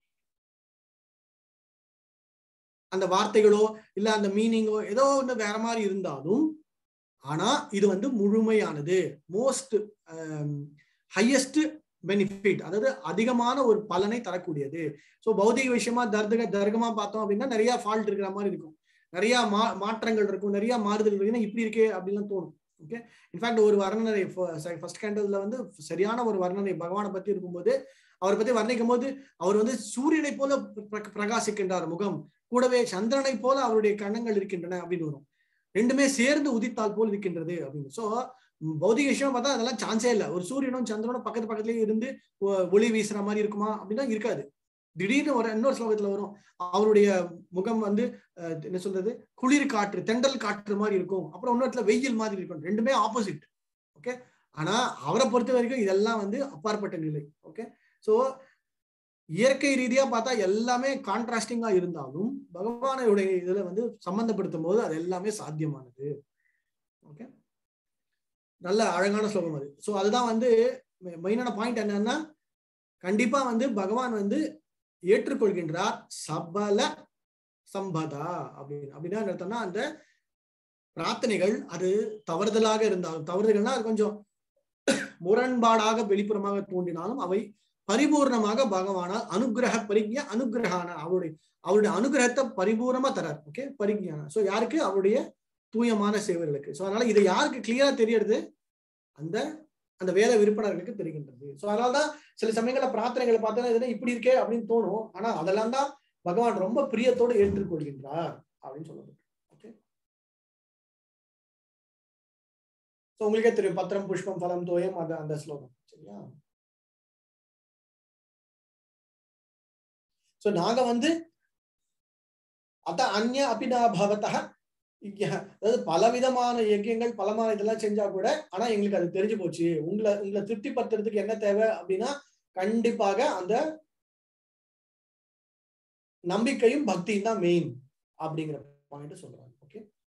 அந்த வார்த்தைகளோ இல்ல அந்த மீனிங்கோ ஏதோ ஒன்று வேற மாதிரி இருந்தாலும் ஆனா இது வந்து முழுமையானது மோஸ்ட் ஹையஸ்ட் பெனிஃபிட் அதாவது அதிகமான ஒரு பலனை தரக்கூடியது ஸோ பௌதிக விஷயமா தர்தக தர்க்கமா பார்த்தோம் அப்படின்னா நிறைய ஃபால்ட் இருக்கிற மாதிரி இருக்கும் நிறைய மா மாற்றங்கள் இருக்கும் நிறைய மாறுதல் இருக்குன்னா இப்படி இருக்கே அப்படின்னு தோணும் ஓகே இன்ஃபேக்ட் ஒரு வர்ணனை ஃபர்ஸ்ட் கேண்டல்ல வந்து சரியான ஒரு வர்ணனை பகவானை பத்தி இருக்கும்போது அவரை பத்தி வர்ணிக்கும் போது அவர் வந்து சூரியனை போல பிரகாசிக்கின்றார் முகம் கூடவே சந்திரனை போல அவருடைய கண்ணங்கள் இருக்கின்றன அப்படின்னு வரும் ரெண்டுமே சேர்ந்து உதித்தால் போல் இருக்கின்றது அப்படின்னு சோ பௌதிக விஷயம் பார்த்தா அதெல்லாம் சான்ஸே இல்லை ஒரு சூரியனும் சந்திரனும் பக்கத்து பக்கத்துலயே இருந்து ஒளி வீசுற மாதிரி இருக்குமா அப்படின்னா இருக்காது திடீர்னு ஒரு இன்னொரு ஸ்லோகத்துல வரும் அவருடைய முகம் வந்து என்ன சொல்றது குளிர் காற்று தெண்டல் காற்று மாதிரி இருக்கும் அப்புறம் இன்னொருத்துல வெயில் மாதிரி இருக்கும் ரெண்டுமே ஆப்போசிட் ஓகே ஆனா அவரை பொறுத்த வரைக்கும் இதெல்லாம் வந்து அப்பாற்பட்ட நிலை ஓகே சோ இயற்கை ரீதியா பார்த்தா எல்லாமே கான்ட்ராஸ்டிங்கா இருந்தாலும் பகவானுடைய இதுல வந்து சம்பந்தப்படுத்தும் போது அது எல்லாமே சாத்தியமானது ஓகே நல்ல அழகான ஸ்லோகம் அது ஸோ அதுதான் வந்து மெயினான பாயிண்ட் என்னன்னா கண்டிப்பா வந்து பகவான் வந்து ஏற்றுக்கொள்கின்றார் சபல சம்பதா அப்படின்னு அப்படின்னா அர்த்தம்னா அந்த பிரார்த்தனைகள் அது தவறுதலாக இருந்தாலும் தவறுதல்னா அது கொஞ்சம் முரண்பாடாக வெளிப்புறமாக தோன்றினாலும் அவை பரிபூர்ணமாக பகவானால் அனுகிரக பரிஜ்ய அனுகிரகான அவருடைய அவருடைய அனுகிரகத்தை பரிபூர்ணமா தரார் ஓகே பரிஜான சோ யாருக்கு அவருடைய தூயமான சேவர்களுக்கு சோ அதனால இதை யாருக்கு கிளியரா தெரியறது அந்த அந்த வேத விற்பனர்களுக்கு தெரிகின்றது சோ அதனாலதான் சில சமயங்கள பிரார்த்தனைகளை பார்த்தோன்னா இதுனா இப்படி இருக்கே அப்படின்னு தோணும் ஆனா அதெல்லாம் தான் பகவான் ரொம்ப பிரியத்தோடு ஏற்றுக்கொள்கின்றார் அப்படின்னு சொல்லப்பட்டு ஓகே சோ உங்களுக்கே தெரியும் பத்திரம் புஷ்பம் பலம் தோயம் அந்த அந்த ஸ்லோகம் சரியா சோ நாங்க வந்து அத அந்நிய அபினா பவத்தக அதாவது பலவிதமான யஜ்யங்கள் பலமான இதெல்லாம் செஞ்சா கூட ஆனா எங்களுக்கு அது தெரிஞ்சு போச்சு உங்களை உங்களை திருப்திப்படுத்துறதுக்கு என்ன தேவை அப்படின்னா கண்டிப்பாக அந்த நம்பிக்கையும் பக்தியும் தான் மெயின் அப்படிங்கிற பாயிண்ட் சொல்றாங்க ஓகே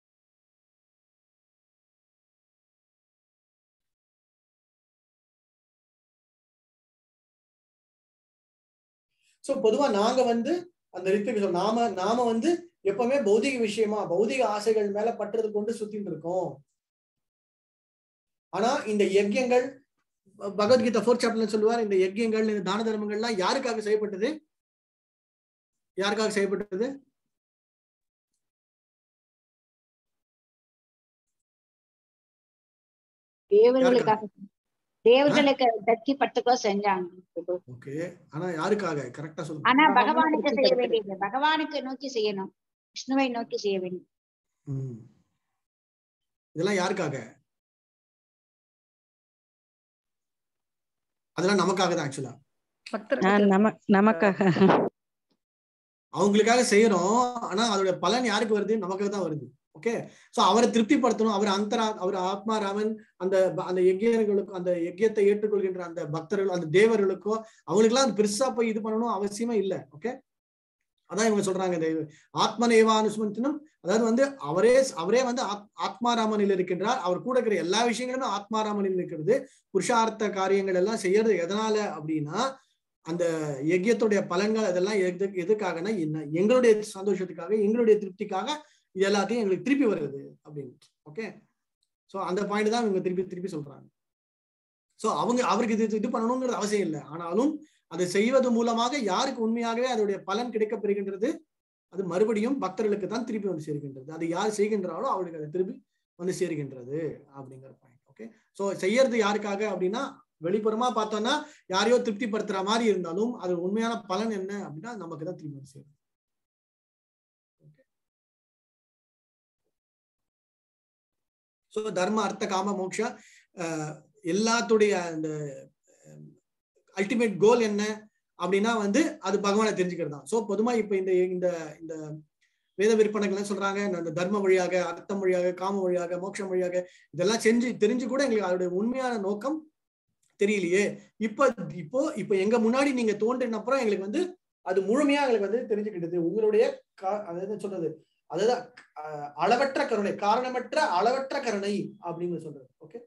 சோ பொதுவா நாங்க வந்து அந்த ரித்துக்கு நாம நாம வந்து எப்பவுமே பௌதிக விஷயமா பௌதிக ஆசைகள் மேல பற்றுறது கொண்டு சுத்திட்டு இருக்கோம் ஆனா இந்த யஜ்யங்கள் பகவத்கீதா ஃபோர்த் சாப்டர்ல சொல்லுவார் இந்த யஜ்யங்கள் இந்த தான தர்மங்கள்லாம் யாருக்காக செய்யப்பட்டது யாருக்காக செய்யப்பட்டது தேவர்களுக்காக தேவர்களுக்கு தக்கி பட்டுக்கோ செஞ்சாங்க ஓகே ஆனா யாருக்காக கரெக்டா சொல்லுங்க ஆனா பகவானுக்கு செய்ய வேண்டியது பகவானுக்கு நோக்கி செய்யணும் விஷ்ணுவை நோக்கி செய்ய வேண்டும் ம். இதெல்லாம் யாருக்காக அதெல்லாம் நமக்காக தான் ஆக்சுவலா பக்தர்கள் நம நமக்காக அவங்களுக்காக செய்யறோம் ஆனா அதோட பலன் யாருக்கு வருது நமக்காக தான் வருது ஓகே சோ அவரை திருப்திப்படுத்தணும் அவர் அந்தரா அவர் ஆத்மாராமன் அந்த ப- அந்த யஜ்யர்களுக்கும் அந்த யஜ்யத்தை ஏற்றுக்கொள்கின்ற அந்த பக்தர்கள் அந்த தேவர்களுக்கோ அவங்களுக்கெல்லாம் அது பெருசா போய் இது பண்ணணும் அவசியமே இல்லை ஓகே அதான் இவங்க சொல்றாங்க இந்த ஆத்மநேவானுஸ்மந்தினும் அதாவது வந்து அவரே அவரே வந்து ஆத்- ஆத்மாராமனில் இருக்கின்றார் அவர் கூட இருக்கிற எல்லா விஷயங்களுமே ஆத்மாராமனில் இருக்கிறது புருஷார்த்த காரியங்கள் எல்லாம் செய்யறது எதனால அப்படின்னா அந்த யஜ்யத்துடைய பலன்கள் அதெல்லாம் எது எதுக்காகனா என்ன எங்களுடைய சந்தோஷத்துக்காக எங்களுடைய திருப்திக்காக இது எல்லாத்தையும் எங்களுக்கு திருப்பி வருது அப்படின்னு ஓகே சோ அந்த பாயிண்ட் தான் இவங்க திருப்பி திருப்பி சொல்றாங்க சோ அவங்க அவருக்கு இது இது பண்ணணுங்கிறது அவசியம் இல்லை ஆனாலும் அதை செய்வது மூலமாக யாருக்கு உண்மையாகவே அதோடைய பலன் கிடைக்கப் பெறுகின்றது அது மறுபடியும் பக்தர்களுக்கு தான் திருப்பி வந்து சேர்கின்றது அது யார் செய்கின்றாலோ அவளுக்கு அது திருப்பி வந்து சேர்கின்றது அப்படிங்கிற பாயிண்ட் ஓகே சோ செய்யறது யாருக்காக அப்படின்னா வெளிப்புறமா பார்த்தோம்னா யாரையோ திருப்திப்படுத்துற மாதிரி இருந்தாலும் அது உண்மையான பலன் என்ன அப்படின்னா நமக்கு தான் திருப்பி வந்து சேரும் ஸோ தர்ம அர்த்த காம மோக்ஷ அஹ், எல்லாத்துடைய அந்த அல்டிமேட் கோல் என்ன அப்படின்னா வந்து அது பகவானை தெரிஞ்சுக்கிறது தான் ஸோ பொதுவா இப்ப இந்த இந்த இந்த வேத விற்பனைகள் சொல்றாங்க இந்த தர்ம வழியாக அர்த்தம் வழியாக காம வழியாக மோட்சம் வழியாக இதெல்லாம் செஞ்சு தெரிஞ்சு கூட எங்களுக்கு அதோடைய உண்மையான நோக்கம் தெரியலையே இப்ப இப்போ இப்ப எங்க முன்னாடி நீங்க தோன்றின அப்புறம் எங்களுக்கு வந்து அது முழுமையா எங்களுக்கு வந்து தெரிஞ்சுக்கிட்டது உங்களுடைய கா- அதாவது சொல்றது அதாவது அஹ், அளவற்ற கருணை காரணமற்ற அளவற்ற கருணை அப்படின்னு சொல்றது ஓகே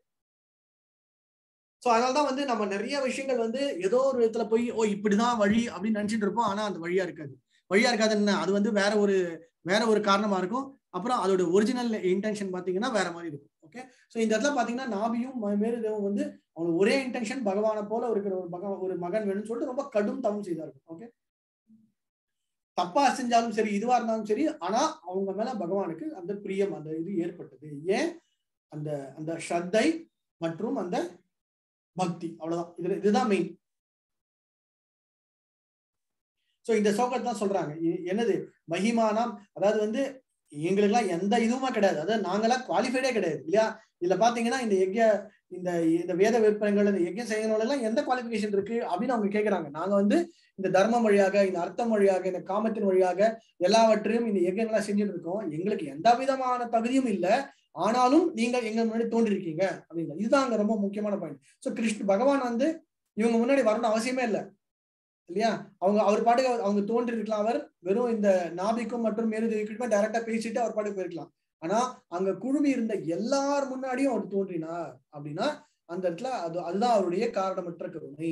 சோ அதனாலதான் வந்து நம்ம நிறைய விஷயங்கள் வந்து ஏதோ ஒரு விதத்துல போய் ஓ இப்படிதான் வழி அப்படின்னு நினைச்சிட்டு இருப்போம் ஆனா அந்த வழியா இருக்காது வழியா இருக்காது என்ன அது வந்து வேற ஒரு வேற ஒரு காரணமா இருக்கும் அப்புறம் அதோட ஒரிஜினல் இன்டென்ஷன் பாத்தீங்கன்னா வேற மாதிரி இருக்கும் ஓகே சோ இந்த இடத்துல பாத்தீங்கன்னா நாபியும் ம- மேருதேவும் வந்து அவங்களுக்கு ஒரே இன்டென்ஷன் பகவானை போல இருக்கிற ஒரு மகன் ஒரு மகன் வேணும்னு சொல்லிட்டு ரொம்ப கடும் தவம் செய்தார்கள் ஓகே தப்பா செஞ்சாலும் சரி இதுவா இருந்தாலும் சரி ஆனா அவங்க மேல பகவானுக்கு அந்த பிரியம் அந்த இது ஏற்பட்டது ஏன் அந்த அந்த ஸ்ரத்தை மற்றும் அந்த பக்தி அவ்வளவுதான் இது இதுதான் மெயின் சோ இந்த சோகத்தை தான் சொல்றாங்க இ- என்னது மகிமானாம் அதாவது வந்து எங்களுக்கெல்லாம் எந்த இதுவுமே கிடையாது அதாவது நாங்கெல்லாம் குவாலிஃபைடே கிடையாது இல்லையா இதுல பாத்தீங்கன்னா இந்த யஜ்ய இந்த இந்த வேத விற்பனைகள் இந்த யஜ்யம் செய்யறவங்க எல்லாம் எந்த குவாலிஃபிகேஷன் இருக்கு அப்படின்னு அவங்க கேக்குறாங்க நாங்க வந்து இந்த தர்மம் வழியாக இந்த அர்த்தம் வழியாக இந்த காமத்தின் வழியாக எல்லாவற்றையும் இந்த யஜ்யங்களா செஞ்சுட்டு இருக்கோம் எங்களுக்கு எந்த விதமான தகுதியும் இல்ல ஆனாலும் நீங்க எங்க முன்னாடி தோன்றிருக்கீங்க அப்படிங்க இதுதான் அங்க ரொம்ப முக்கியமான பாயிண்ட் சோ கிருஷ்ண பகவான் வந்து இவங்க முன்னாடி வரணும் அவசியமே இல்லை இல்லையா அவங்க அவர் பாட்டுக்கு அவர்- அவங்க தோன்றி இருக்கலாம் அவர் வெறும் இந்த நாபிக்கும் மற்றும் மேலுதவிக்குமே டைரக்டா பேசிட்டு அவர் பாட்டுக்கு போயிருக்கலாம் ஆனா அங்க குழுமி இருந்த எல்லார் முன்னாடியும் அவர் தோன்றினார் அப்படின்னா அந்த இடத்துல அது அதுதான் அவருடைய காரணமற்ற கருணை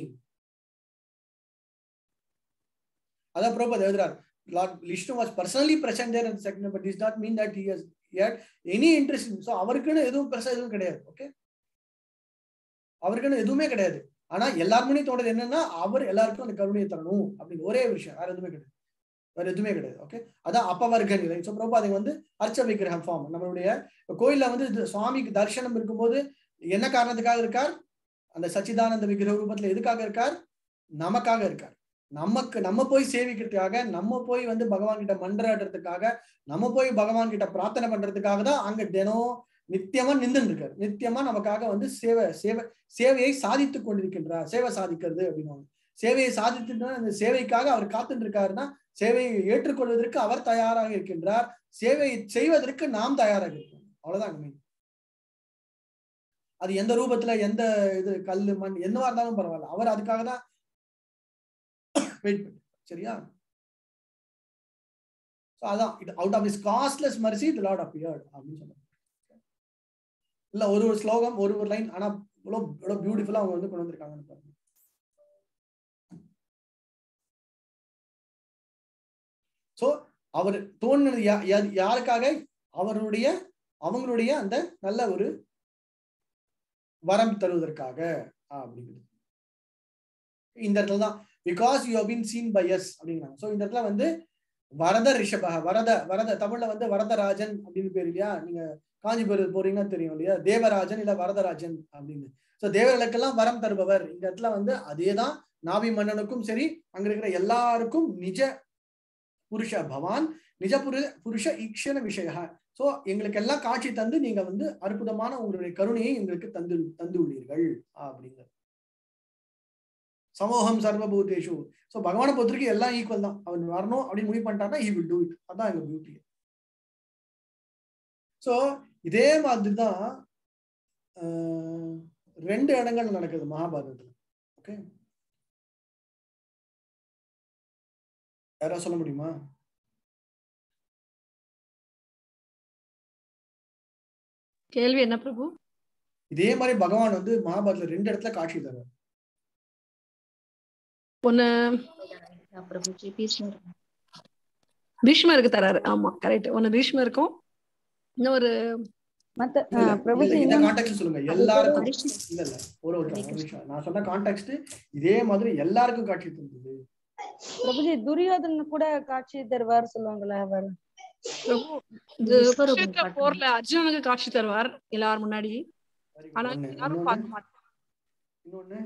அதான் பிரபுபத் எழுதுறார் Lord Vishnu was personally present there in the second but does not mean that he has yet any interest in so அவருக்குன்னு எதுவும் பெருசா எதுவும் கிடையாது ஓகே அவருக்குன்னு எதுவுமே கிடையாது ஆனா எல்லார் முன்னாடி தோன்றது என்னன்னா அவர் எல்லாருக்கும் அந்த கருணையை தரணும் அப்படின்னு ஒரே விஷயம் வேற எதுவுமே கிடையாது வேற எதுவுமே கிடையாது ஓகே அதான் அப்பவர்க்க நிலை ஸோ பிரபு அது வந்து அர்ச்ச விக்கிரகம் ஃபார்ம் நம்மளுடைய கோயில்ல வந்து இது சுவாமிக்கு தரிசனம் இருக்கும்போது என்ன காரணத்துக்காக இருக்கார் அந்த சச்சிதானந்த விக்கிரக ரூபத்துல எதுக்காக இருக்கார் நமக்காக இருக்கார் நமக்கு நம்ம போய் சேவிக்கிறதுக்காக நம்ம போய் வந்து பகவான் கிட்ட மன்றாடுறதுக்காக நம்ம போய் பகவான் கிட்ட பிரார்த்தனை பண்றதுக்காக தான் அங்க தினம் நித்தியமா நின்றுட்டு இருக்காரு நித்தியமா நமக்காக வந்து சேவை சேவை சேவையை சாதித்துக் கொண்டிருக்கின்றார் சேவை சாதிக்கிறது அப்படின்னு சேவையை சாதித்துட்டு அந்த சேவைக்காக அவர் காத்துட்டு இருக்காருன்னா சேவையை ஏற்றுக்கொள்வதற்கு அவர் தயாராக இருக்கின்றார் சேவையை செய்வதற்கு நாம் தயாராக இருக்கோம் அவ்வளவுதான் மெயின் அது எந்த ரூபத்துல எந்த இது கல்லு மண் என்னவா இருந்தாலும் பரவாயில்ல அவர் அதுக்காக தான் வெயிட் பண்ணு சரியா So அதான் இது out of is causeless mercy the lord appeared அப்படின்னு சொன்னாங்க இல்ல ஒரு ஒரு ஸ்லோகம் ஒரு ஒரு லைன் ஆனா இவ்வளவு இவ்வளவு பியூட்டிஃபுல்லா அவங்க வந்து கொண்டு வந்திருக்காங்கன்னு பாருங்க சோ அவர் தோணுனது யா- யா- யாருக்காக அவருடைய அவங்களுடைய அந்த நல்ல ஒரு வரம் தருவதற்காக அப்படிங்கிறது இந்த இடத்துல தான் because you have been seen by yes அப்படிங்கிறாங்க சோ இந்த இடத்துல வந்து வரத ரிஷப வரத வரத தமிழ்ல வந்து வரதராஜன் அப்படின்னு பேர் இல்லையா நீங்க காஞ்சிபுரம் போறீங்கன்னா தெரியும் இல்லையா தேவராஜன் இல்ல வரதராஜன் அப்படின்னு சோ தேவர்களுக்கெல்லாம் வரம் தருபவர் இந்த இடத்துல வந்து அதேதான் நாவி மன்னனுக்கும் சரி அங்க இருக்கிற எல்லாருக்கும் நிஜ புருஷ பவான் நிஜ புரு புருஷ ஈக்ஷண விஷய சோ எங்களுக்கு எல்லாம் காட்சி தந்து நீங்க வந்து அற்புதமான உங்களுடைய கருணையை எங்களுக்கு தந்து தந்து உள்ளீர்கள் அப்படிங்கிறது சமூகம் சர்வபூதேஷு சோ பகவானை பொறுத்தவரைக்கும் எல்லாம் ஈக்குவல் தான் அவன் வரணும் அப்படின்னு முடிவு பண்ணிட்டாருன்னா ஹி வில் டூ இட் அதான் எங்க பியூட்டி சோ இதே மாதிரி தான் ரெண்டு இடங்கள் நடக்குது மகாபாரதத்துல ஓகே யாரா சொல்ல முடியுமா கேள்வி என்ன பிரபு இதே மாதிரி பகவான் வந்து மகாபாரதத்துல ரெண்டு இடத்துல காட்சி தருவார் ஒண்ணு பிரபுஜி பீஷ்மர் பீஷ்மருக்கு தராரு ஆமா கரெக்ட் ஒண்ணு பீஷ்மருக்கும் இன்னொரு மத்த இல்ல, இல்ல, பிரபுஜி இல்ல, இந்த இன்னும் கான்டெக்ட் சொல்லுங்க எல்லாருக்கும் இல்ல இல்ல ஒரு ஒரு ஒரு நிமிஷம் நான் சொன்ன கான்டெக்ட் இதே மாதிரி எல்லாருக்கும் காட்சி தந்தது பிரபுஜி துரியோதனன் கூட காட்சி தருவார் சொல்லுவாங்கல்ல அவர் பிரபு இது விஸ்வரூபம் குருஷேத்திர காட்டுறாங்க. போர்ல அர்ஜுனனுக்கு காட்சி தருவார் எல்லார் முன்னாடி Very good. ஆனா ஒண்ணு. யாரும் இன்னொன்னு பார்க்க மாட்டாங்க இன்னொன்னு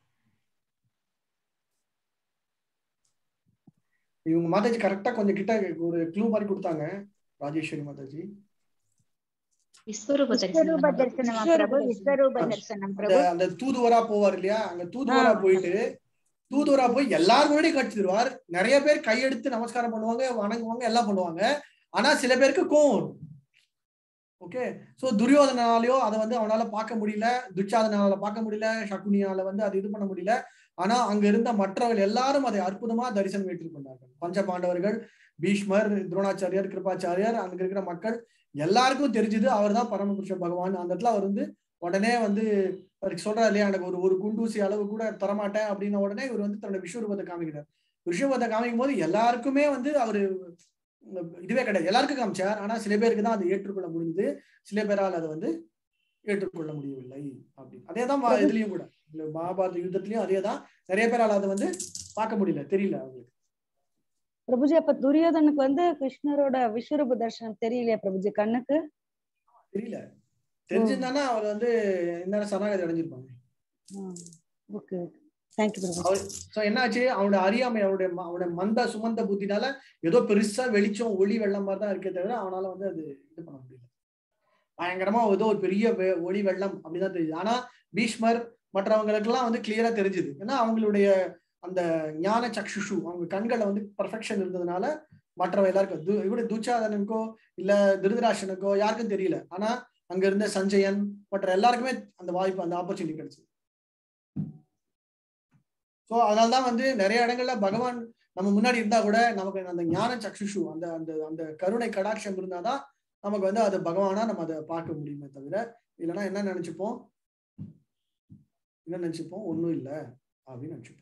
இவங்க மாதாஜி கரெக்டா கொஞ்சம் கிட்ட ஒரு க்ளூ மாதிரி கொடுத்தாங்க ராஜேஸ்வரி மாதாஜி விஸ்வரூப விஸ்வரூப தரிசனம் தரிசனமா பிரபு விஸ்வரூப ஆ. தரிசனம் அந்த பிரபு அந்த தூதுவரா போவார் இல்லையா அங்க தூதுவரா போயிட்டு தூதுவரா போய் எல்லாரும் முன்னாடி காட்சி தருவார் நிறைய பேர் கையெடுத்து நமஸ்காரம் பண்ணுவாங்க வணங்குவாங்க எல்லாம் பண்ணுவாங்க ஆனா சில பேருக்கு கோவம் வரும் ஓகே சோ துரியோதனாலயோ அதை வந்து அவனால பார்க்க முடியல துச்சாதனால பார்க்க முடியல சகுனியால வந்து அது இது பண்ண முடியல ஆனா அங்க இருந்த மற்றவர்கள் எல்லாரும் அதை அற்புதமா தரிசனம் ஏற்றுக்கொண்டார்கள் பஞ்ச பாண்டவர்கள் பீஷ்மர் துரோணாச்சாரியார் கிருபாச்சாரியார் அங்க இருக்கிற மக்கள் எல்லாருக்கும் தெரிஞ்சது அவர் தான் பரமபுருஷ பகவான் அந்த இடத்துல அவர் வந்து உடனே வந்து அவருக்கு சொல்றாரு இல்லையா எனக்கு ஒரு ஒரு குண்டூசி அளவு கூட தரமாட்டேன் அப்படின்ன உடனே இவர் வந்து தன்னோட விஸ்வரூபத்தை காமிக்கிறார் விஸ்வரூபத்தை காமிக்கும் போது எல்லாருக்குமே வந்து அவரு இதுவே கிடையாது எல்லாருக்கும் காமிச்சார் ஆனா சில பேருக்கு தான் அதை ஏற்றுக்கொள்ள முடியுது சில பேரால் அதை வந்து ஏற்றுக்கொள்ள முடியவில்லை அப்படின்னு அதே தான் ம- இதுலயும் கூட இந்த மகாபாரத யுத்தத்திலயும் அதே தான் நிறைய பேரால் அதை வந்து பார்க்க முடியல தெரியல அவங்களுக்கு பிரபுஜி அப்ப துரியோதனுக்கு வந்து கிருஷ்ணரோட விஸ்வரூப தர்சனம் தெரியலையா பிரபுஜி கண்ணுக்கு தெரியல தெரிஞ்சிருந்தானா அவர் வந்து இந்நேரம் சரணாகதி அடைஞ்சிருப்பாங்க ஓகே தேங்க்யூ பிரபுஜி அவர் சோ என்னாச்சு அவனோட அறியாமை அவனுடைய ம- அவனுடைய மந்த சுமந்த புத்தினால ஏதோ பெருசா வெளிச்சம் ஒளி வெள்ளம் மாதிரி தான் இருக்கே தவிர அவனால வந்து அது இது பண்ண முடியல பயங்கரமா ஏதோ ஒரு பெரிய வெ- ஒளி வெள்ளம் அப்படிதான் தெரியுது ஆனா பீஷ்மர் மற்றவங்களுக்கெல்லாம் வந்து கிளியரா தெரிஞ்சுது ஏன்னா அவங்களுடைய அந்த ஞான சக்ஷுஷு அவங்க கண்களை வந்து பர்ஃபெக்ஷன் இருந்ததுனால மற்றவ எல்லாருக்கும் து- இவரு துச்சாதனுக்கோ இல்ல திருதராஷனுக்கோ யாருக்கும் தெரியல ஆனா அங்க இருந்த சஞ்சயன் மற்ற எல்லாருக்குமே அந்த வாய்ப்பு அந்த ஆப்பர்ச்சுனிட்டி கிடைச்சது சோ அதனாலதான் வந்து நிறைய இடங்கள்ல பகவான் நம்ம முன்னாடி இருந்தா கூட நமக்கு அந்த ஞான சக்ஷுஷு அந்த அந்த அந்த கருணை கடாட்சம் இருந்தாதான் நமக்கு வந்து அது பகவானா நம்ம அதை பார்க்க முடியுமே தவிர இல்லைன்னா என்ன நினைச்சுப்போம் என்ன நினைச்சுப்போம் ஒண்ணும் இல்ல அப்படின்னு நினைச்சுப்போம்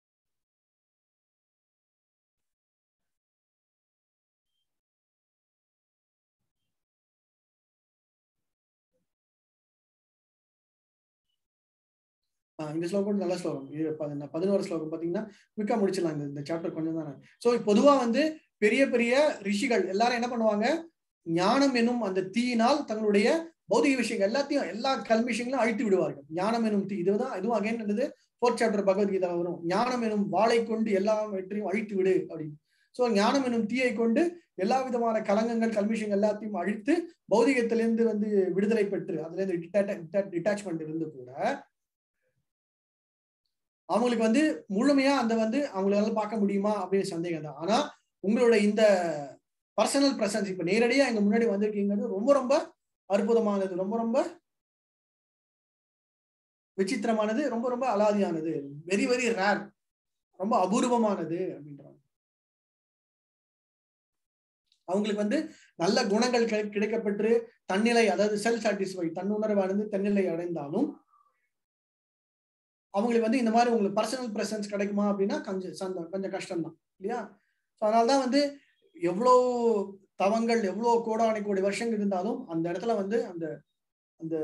ஆஹ் இந்த ஸ்லோகம் நல்ல ஸ்லோகம் இது பதி- பதினோரு ஸ்லோகம் பாத்தீங்கன்னா குவிக்கா முடிச்சிடலாம் இந்த இந்த சாப்டர் கொஞ்சம் தானே சோ பொதுவா வந்து பெரிய பெரிய ரிஷிகள் எல்லாரும் என்ன பண்ணுவாங்க ஞானம் என்னும் அந்த தீயினால் தங்களுடைய பௌதிக விஷயங்கள் எல்லாத்தையும் எல்லா கல்மிஷங்களும் அழித்து விடுவார்கள் ஞானம் என்னும் தீ இதுதான் இதுவும் அகைன் என்னது ஃபோர்த் சாப்டர் பகவத்கீதா வரும் ஞானம் என்னும் வாளை கொண்டு எல்லா வெற்றியும் அழித்து விடு அப்படின்னு சோ ஞானம் என்னும் தீயை கொண்டு எல்லா விதமான கலங்கங்கள் கல்மிஷங்கள் எல்லாத்தையும் அழித்து பௌதிகத்திலிருந்து வந்து விடுதலை பெற்று அதுல இருந்து டிட்டாச்மெண்ட் இருந்து கூட அவங்களுக்கு வந்து முழுமையா அந்த வந்து அவங்களால பார்க்க முடியுமா அப்படின்னு சந்தேகம் தான் ஆனா உங்களோட இந்த பர்சனல் பிரசன்ஸ் இப்ப நேரடியா எங்க முன்னாடி வந்திருக்கீங்கிறது ரொம்ப ரொம்ப அற்புதமானது ரொம்ப ரொம்ப விசித்திரமானது ரொம்ப ரொம்ப அலாதியானது வெரி வெரி ரேர் ரொம்ப அபூர்வமானது அப்படின்றாங்க அவங்களுக்கு வந்து நல்ல குணங்கள் கிடை- கிடைக்கப்பெற்று தன்னிலை அதாவது செல்ஃப் சாட்டிஸ்ஃபை தன்னுணர்வு அடைந்து தன்னிலை அடைந்தாலும் அவங்களுக்கு வந்து இந்த மாதிரி உங்களுக்கு பர்சனல் பிரசன்ஸ் கிடைக்குமா அப்படின்னா கொஞ்சம் சந்த- கொஞ்சம் கஷ்டம் தான் இல்லையா ஸோ அதனால தான் வந்து எவ்வளோ தவங்கள் எவ்வளோ கோடானை கோடி வருஷங்கள் இருந்தாலும் அந்த இடத்துல வந்து அந்த அந்த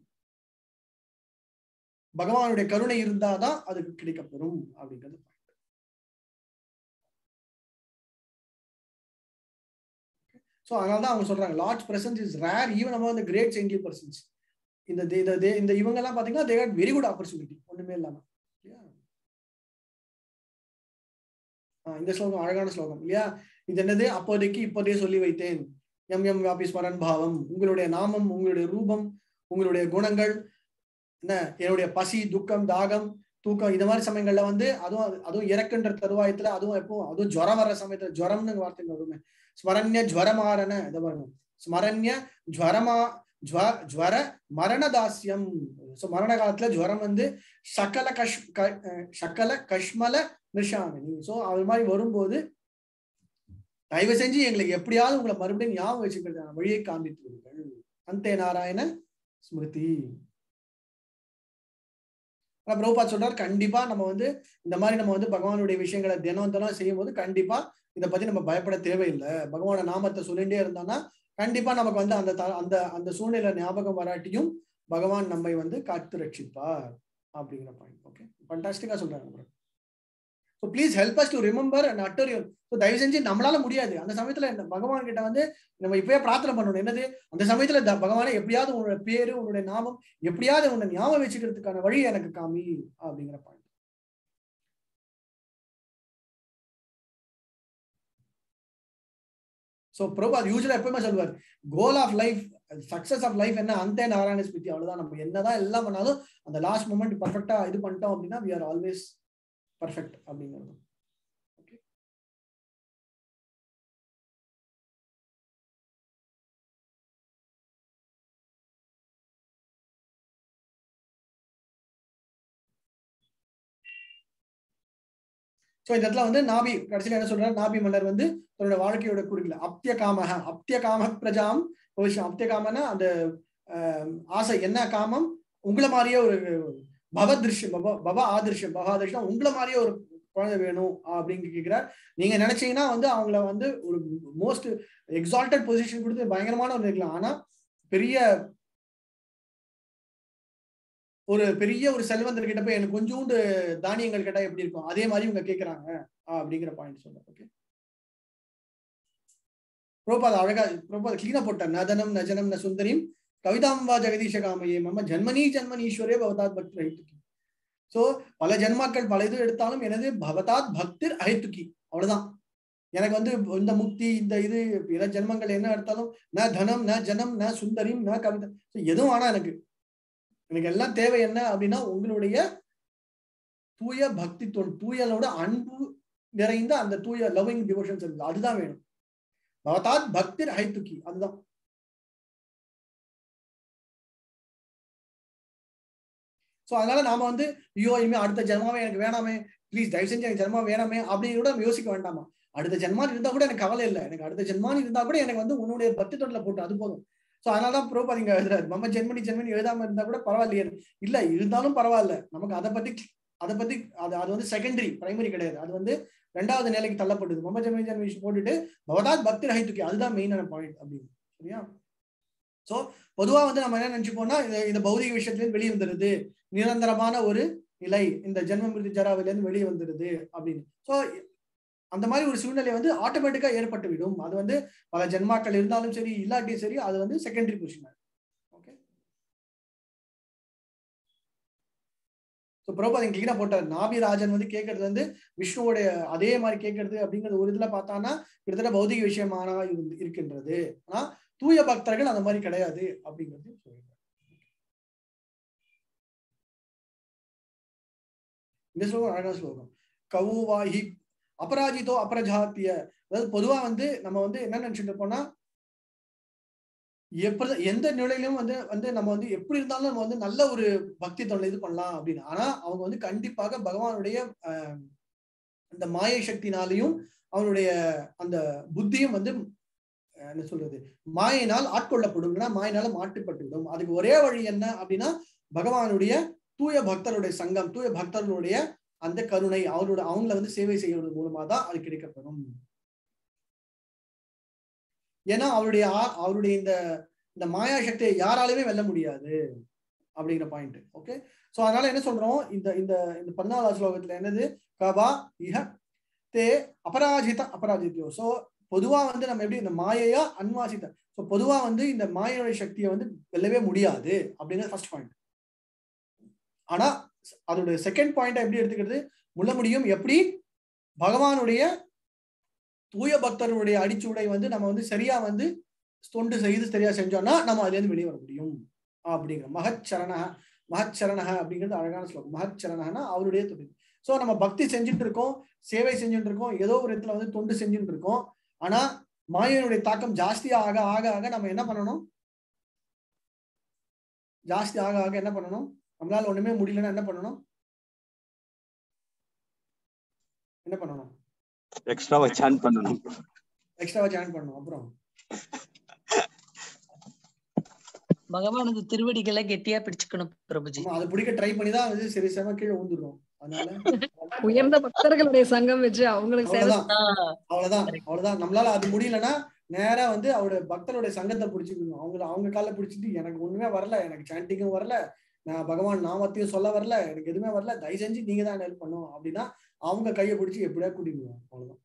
பகவானுடைய கருணை இருந்தாதான் அதுக்கு கிடைக்கப்பெறும் அப்படிங்கிறது ஸோ அதனால தான் அவங்க சொல்றாங்க large presence is rare even among the great saintly persons இந்த தே- இந்த தே- இந்த இவங்க எல்லாம் பாத்தீங்கன்னா they had very good opportunity ஒண்ணுமே இல்லாம இல்லையா ஆஹ் இந்த ஸ்லோகம் அழகான ஸ்லோகம் இல்லையா இது என்னது அப்போதைக்கு இப்போதே சொல்லி வைத்தேன் எம் எம் வியாபி ஸ்மரன் பாவம் உங்களுடைய நாமம் உங்களுடைய ரூபம் உங்களுடைய குணங்கள் என்ன என்னுடைய பசி துக்கம் தாகம் தூக்கம் இந்த மாதிரி சமயங்கள்ல வந்து அதுவும் அது- அதுவும் இறக்குன்ற தருவாயத்துல அதுவும் எப்போ அதுவும் ஜுரம் வர்ற சமயத்துல ஜுரம்னு வார்த்தை வருமே ஸ்மரண்ய ஜுவரமாறன இதை வரணும் ஸ்மரண்ய ஜுவரமா ஜுவ ஜுவர மரணதாசியம் ஸோ மரண காலத்துல ஜுவரம் வந்து சகல கஷ் க- அஹ் சகல கஷ்மல நிஷாமினி ஸோ அது மாதிரி வரும்போது தயவு செஞ்சு எங்களுக்கு எப்படியாவது உங்களை மறுபடியும் ஞாபகம் வச்சுக்கிறதான வழியை காண்பித்து விடுங்கள் அந்தே நாராயண ஸ்மிருதி ஆனா பிரபுபாத் சொல்றார் கண்டிப்பா நம்ம வந்து இந்த மாதிரி நம்ம வந்து பகவானுடைய விஷயங்களை தினம் தினம் செய்யும் போது கண்டிப்பா இதை பத்தி நம்ம பயப்பட தேவையில்லை பகவான நாமத்தை சொல்லிட்டே இருந்தோம்னா கண்டிப்பா நமக்கு வந்து அந்த த- அந்த அந்த சூழ்நிலை ஞாபகம் வராட்டியும் பகவான் நம்மை வந்து காத்து ரட்சிப்பார் அப்படிங்கிற பாயிண்ட் ஓகே ஃபண்டாஸ்டிக்கா சொல்றாங்க so please help us to remember and utter your so தயவு செஞ்சு நம்மளால முடியாது அந்த சமயத்துல இந்த பகவான் கிட்ட வந்து நம்ம இப்பயே பிரார்த்தனை பண்ணணும் என்னது அந்த சமயத்துல த- பகவானே எப்படியாவது உன்னோட பேரு உன்னுடைய நாமம் எப்படியாவது உன்னை ஞாபகம் வச்சுக்கிறதுக்கான வழி எனக்கு காமி அப்படிங்கிற பாயிண்ட் ஸோ பிரபு அது யூஸ்வலா எப்பவுமே சொல்லுவார் goal of life success of life என்ன அந்த நாராயண ஸ்மிருதி அவ்வளவுதான் நம்ம என்னதான் எல்லாம் பண்ணாலும் அந்த லாஸ்ட் மூமெண்ட் பர்ஃபெக்டா இது பண்ணிட்டோம் அப்படின்னா வி ஆர் ஆல்வேஸ் பர்ஃபெக்ட் அப்படிங்கிறது சோ இந்த இடத்துல வந்து நாபி கடைசியில என்ன சொல்றாரு நாபி மன்னர் வந்து தன்னோட வாழ்க்கையோட குறிக்கல அப்திய காமக அப்திய காம பிரஜாம் பவிஷ்யம் அப்திய காமனா அந்த ஆஹ், ஆசை என்ன காமம் உங்களை மாதிரியே ஒரு பவதிருஷ்யம் பவ பவ ஆதிருஷ்யம் பவாதிருஷ்யம் உங்களை மாதிரியே ஒரு குழந்தை வேணும் அப்படின்னு கேட்கிறார் நீங்க நினைச்சீங்கன்னா வந்து அவங்கள வந்து ஒரு மோஸ்ட் எக்ஸால்டட் பொசிஷன் கொடுத்து பயங்கரமான ஒரு இருக்கலாம் ஆனா பெரிய ஒரு பெரிய ஒரு செல்வந்தர் கிட்ட போய் எனக்கு கொஞ்சோண்டு தானியங்கள் கேட்டா எப்படி இருக்கும் அதே மாதிரி இவங்க கேக்குறாங்க ஆஹ் அப்படிங்கிற பாயிண்ட் சொல்ல ஓகே புரோபாத அழகா புரோபாத கிளீனா போட்டார் நதனம் நஜனம் ந சுந்தரிம் கவிதாம்பா ஜெகதீஷ காமையே மம ஜன்மனி ஜன்மனீஸ்வரே பவதாத் பக்தி அஹித்துக்கி சோ பல ஜென்மாக்கள் பல இது எடுத்தாலும் எனது பவதாத் பக்திர் அஹித்துக்கி அவ்வளவுதான் எனக்கு வந்து இந்த முக்தி இந்த இது பிற ஜென்மங்கள் என்ன எடுத்தாலும் ந தனம் ந ஜனம் ந சுந்தரிம் ந கவிதா So, எதுவும் ஆனா எனக்கு எனக்கு எல்லாம் தேவை என்ன அப்படின்னா உங்களுடைய தூய பக்தி தொல் தூயலோட அன்பு நிறைந்த அந்த தூய லவ்விங் டிவோஷன்ஸ் இருக்கு அதுதான் வேணும் பவதாத் பக்திர் ஹைத்துக்கி அதுதான் சோ அதனால நாம வந்து ஐயோ இனிமே அடுத்த ஜென்மாவே எனக்கு வேணாமே ப்ளீஸ் தயவு செஞ்சு எனக்கு ஜென்மா வேணாமே அப்படின்னு கூட நம்ம யோசிக்க வேண்டாமா அடுத்த ஜென்மா இருந்தா கூட எனக்கு கவலை இல்லை எனக்கு அடுத்த ஜென்மான் இருந்தா கூட எனக்கு வந்து உன்னுடைய பக்தி தொட்டில போட்டு அது போதும் சோ அதனாலதான் ப்ரோபா நீங்க எழுதுறாரு மம்ம ஜென்மனி ஜென்மனி எழுதாம இருந்தா கூட பரவாயில்லையே இல்ல இருந்தாலும் பரவாயில்ல நமக்கு அதை பத்தி அதை பத்தி அது அது வந்து செகண்டரி பிரைமரி கிடையாது அது வந்து ரெண்டாவது நிலைக்கு தள்ளப்படுது மம்ம ஜென்மனி ஜென்மி போட்டுட்டு பவதாத் பக்தி ரஹித்துக்கி அதுதான் மெயினான பாயிண்ட் அப்படின்னு சரியா சோ பொதுவா வந்து நம்ம என்ன நினைச்சுப்போம்னா இது இந்த பௌதிக விஷயத்துல இருந்து வெளியே வந்துருது நிரந்தரமான ஒரு நிலை இந்த ஜென்ம மிருதி ஜராவில இருந்து வெளியே வந்துருது அப்படின்னு சோ அந்த மாதிரி ஒரு சூழ்நிலை வந்து ஆட்டோமேட்டிக்கா ஏற்பட்டு விடும் அது வந்து பல ஜென்மாக்கள் இருந்தாலும் சரி இல்லாட்டியும் சரி அது வந்து secondary position okay so Prabhupadan கிளீனா போட்டார் நாபிராஜன் வந்து கேட்கறது வந்து விஷ்ணுவோடைய அதே மாதிரி கேட்கறது அப்படிங்கிறது ஒரு இதுல பார்த்தானா கிட்டத்தட்ட பௌதிக விஷயமான இருந்து- இருக்கின்றது ஆனா தூய பக்தர்கள் அந்த மாதிரி கிடையாது அப்படிங்கிறது சொல்லியிருக்காரு இந்த ஸ்லோகம் அழகான ஸ்லோகம் கவுவாஹி அபராஜிதோ அபரஜாத்திய அதாவது பொதுவா வந்து நம்ம வந்து என்ன நினைச்சிட்டு இருப்போம்னா எப்படி எந்த நிலையிலும் வந்து வந்து நம்ம வந்து எப்படி இருந்தாலும் நம்ம வந்து நல்ல ஒரு பக்தி தொண்டை இது பண்ணலாம் அப்படின்னு ஆனா அவங்க வந்து கண்டிப்பாக பகவானுடைய ஆஹ், அந்த மாயை சக்தினாலையும் அவனுடைய அந்த புத்தியும் வந்து அஹ், என்ன சொல்றது மாயினால் ஆட்கொள்ளப்படும் இல்லைன்னா மாயினால மாட்டுப்பட்டுவிடும் அதுக்கு ஒரே வழி என்ன அப்படின்னா பகவானுடைய தூய பக்தருடைய சங்கம் தூய பக்தர்களுடைய அந்த கருணை அவரோட அவங்கள வந்து சேவை செய்யறது மூலமா தான் அது கிடைக்கப்படும் ஏன்னா அவருடைய ஆ- அவருடைய இந்த இந்த மாயா சக்தியை யாராலுமே வெல்ல முடியாது அப்படிங்கிற பாயிண்ட் ஓகே சோ அதனால என்ன சொல்றோம் இந்த இந்த இந்த பதினாலாவது ஸ்லோகத்துல என்னது கபா இஹ தே அபராஜித அபராஜித்தியோ சோ பொதுவா வந்து நம்ம எப்படி இந்த மாயையா அன்வாசித்த சோ பொதுவா வந்து இந்த மாயையோட சக்தியை வந்து வெல்லவே முடியாது அப்படிங்கிறது ஃபர்ஸ்ட் பாயிண்ட் ஆனா அதோட செகண்ட் பாயிண்ட் எப்படி எடுத்துக்கிறது முள்ள முடியும் எப்படி பகவானுடைய தூய பக்தருடைய அடிச்சுடை வந்து நம்ம வந்து சரியா வந்து தொண்டு செய்து சரியா செஞ்சோம்னா நம்ம அதுல இருந்து வெளியே வர முடியும் அப்படிங்கிற மகச்சரண மகச்சரணக அப்படிங்கிறது அழகான ஸ்லோகம் மகச்சரணகனா அவருடைய தொண்டு சோ நம்ம பக்தி செஞ்சுட்டு இருக்கோம் சேவை செஞ்சுட்டு இருக்கோம் ஏதோ ஒரு இடத்துல வந்து தொண்டு செஞ்சுட்டு இருக்கோம் ஆனா மாயனுடைய தாக்கம் ஜாஸ்தி ஆக ஆக ஆக நம்ம என்ன பண்ணணும் ஜாஸ்தி ஆக ஆக என்ன பண்ணணும் நம்மளால ஒண்ணுமே முடியலன்னா என்ன பண்ணணும் என்ன பண்ணணும் எக்ஸ்ட்ராவா சான் பண்ணணும் எக்ஸ்ட்ராவா ஜாயின் பண்ணணும் அப்புறம் பகவானது திருவடிகளை கெட்டியா பிடிச்சுக்கணும் பிரபுஜி ஆமா அதை பிடிக்க ட்ரை பண்ணி தான் வந்து சரி செம கீழே ஊந்துடுறோம் அதனால உயர்ந்த பக்தர்களுடைய சங்கம் வச்சு அவங்களுக்கு சேவை அவ்வளவுதான் ஆஹ் அவ்வளவுதான் அவ்வளவுதான் நம்மளால அது முடியலன்னா நேரா வந்து அவரோட பக்தருடைய சங்கத்தை பிடிச்சிக்கணும் அவங்கள அவங்க கால பிடிச்சிட்டு எனக்கு ஒண்ணுமே வரல எனக்கு சாண்டிங்கும் வரல நான் பகவான் நாமத்தையும் சொல்ல வரல எனக்கு எதுவுமே வரல தயவு செஞ்சு நீங்க தான் ஹெல்ப் பண்ணும் அப்படின்னா அவங்க கையை பிடிச்சி எப்படியா கூட்டிட்டு போவாங்க அவ்வளவுதான்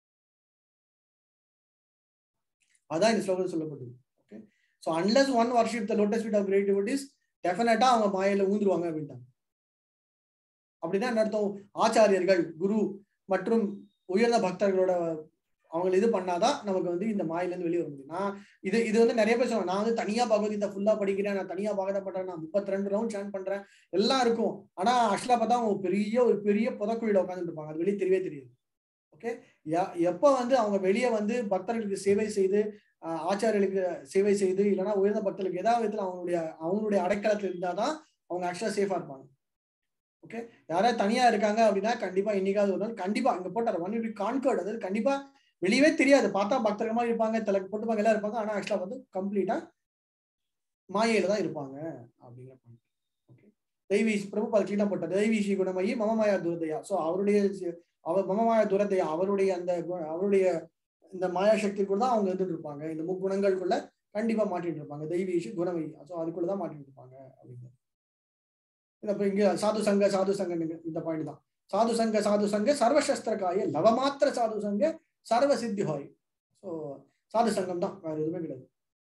அதான் இந்த ஸ்லோகத்தில் சொல்லப்பட்டது okay so unless one worship the lotus feet of great devotees டெஃபினட்டா அவங்க மாயில ஊந்துருவாங்க அப்படின்ட்டாங்க அப்படின்னா என்ன அர்த்தம் ஆச்சாரியர்கள் குரு மற்றும் உயர்ந்த பக்தர்களோட அவங்களை இது பண்ணாதான் நமக்கு வந்து இந்த மாயில இருந்து வெளியே வர முடியும் நான் இது இது வந்து நிறைய பேர் சொல்லுவாங்க நான் வந்து தனியா பகவத்கீதை ஃபுல்லா படிக்கிறேன் நான் தனியா பாகதா பண்றேன் நான் முப்பத்தி ரெண்டு ரவுண்ட் சேன் பண்றேன் எல்லாம் இருக்கும் ஆனா ஆக்சுவலா பார்த்தா அவங்க பெரிய ஒரு பெரிய புதக்குழியில உட்காந்துட்டு இருப்பாங்க அது வெளியே தெரியவே தெரியாது ஓகே எப்ப வந்து அவங்க வெளியே வந்து பக்தர்களுக்கு சேவை செய்து ஆஹ் ஆச்சாரியர்களுக்கு சேவை செய்து இல்லைன்னா உயர்ந்த பக்தர்களுக்கு ஏதாவது விதத்துல அவங்களுடைய அவங்களுடைய அடைக்கலத்துல இருந்தாதான் அவங்க ஆக்சுவலா சேஃபா இருப்பாங்க ஓகே யாராவது தனியா இருக்காங்க அப்படின்னா கண்டிப்பா என்னைக்காவது ஒரு நாள் கண்டிப்பா இங்க போட்டார் ஒன் யூ கான்கர்ட் அதாவது கண்டிப்பா வெளியவே தெரியாது பார்த்தா பக்தர்கள் மாதிரி இருப்பாங்க தலை போட்டுப்பாங்க எல்லாம் இருப்பாங்க ஆனா ஆக்சுவலா வந்து கம்ப்ளீட்டா மாயையில தான் இருப்பாங்க அப்படிங்கிற பாயிண்ட் ஓகே தெய்வீ பிரபு பல கிளீனா போட்டார் தெய்வீஷி குணமயி மமமாயா துரதையா ஸோ அவருடைய அவர் மமமாயா துரதையா அவருடைய அந்த கு- அவருடைய இந்த மாயா சக்திக்குள்ள தான் அவங்க இருந்துட்டு இருப்பாங்க இந்த முக்குணங்களுக்குள்ள கண்டிப்பா மாட்டிட்டு இருப்பாங்க தெய்வீஷி குணமயி ஸோ அதுக்குள்ள தான் மாட்டிட்டு இருப்பாங்க அப்படிங்கிறது இது அப்ப இங்க சாது சங்க சாது சங்க இந்த பாயிண்ட் தான் சாது சங்க சாது சங்க சர்வசஸ்திரகாய லவமாத்திர சாது சங்க சர்வ சித்தி ஹாய் ஸோ சாது சங்கம் தான் வேற எதுவுமே கிடையாது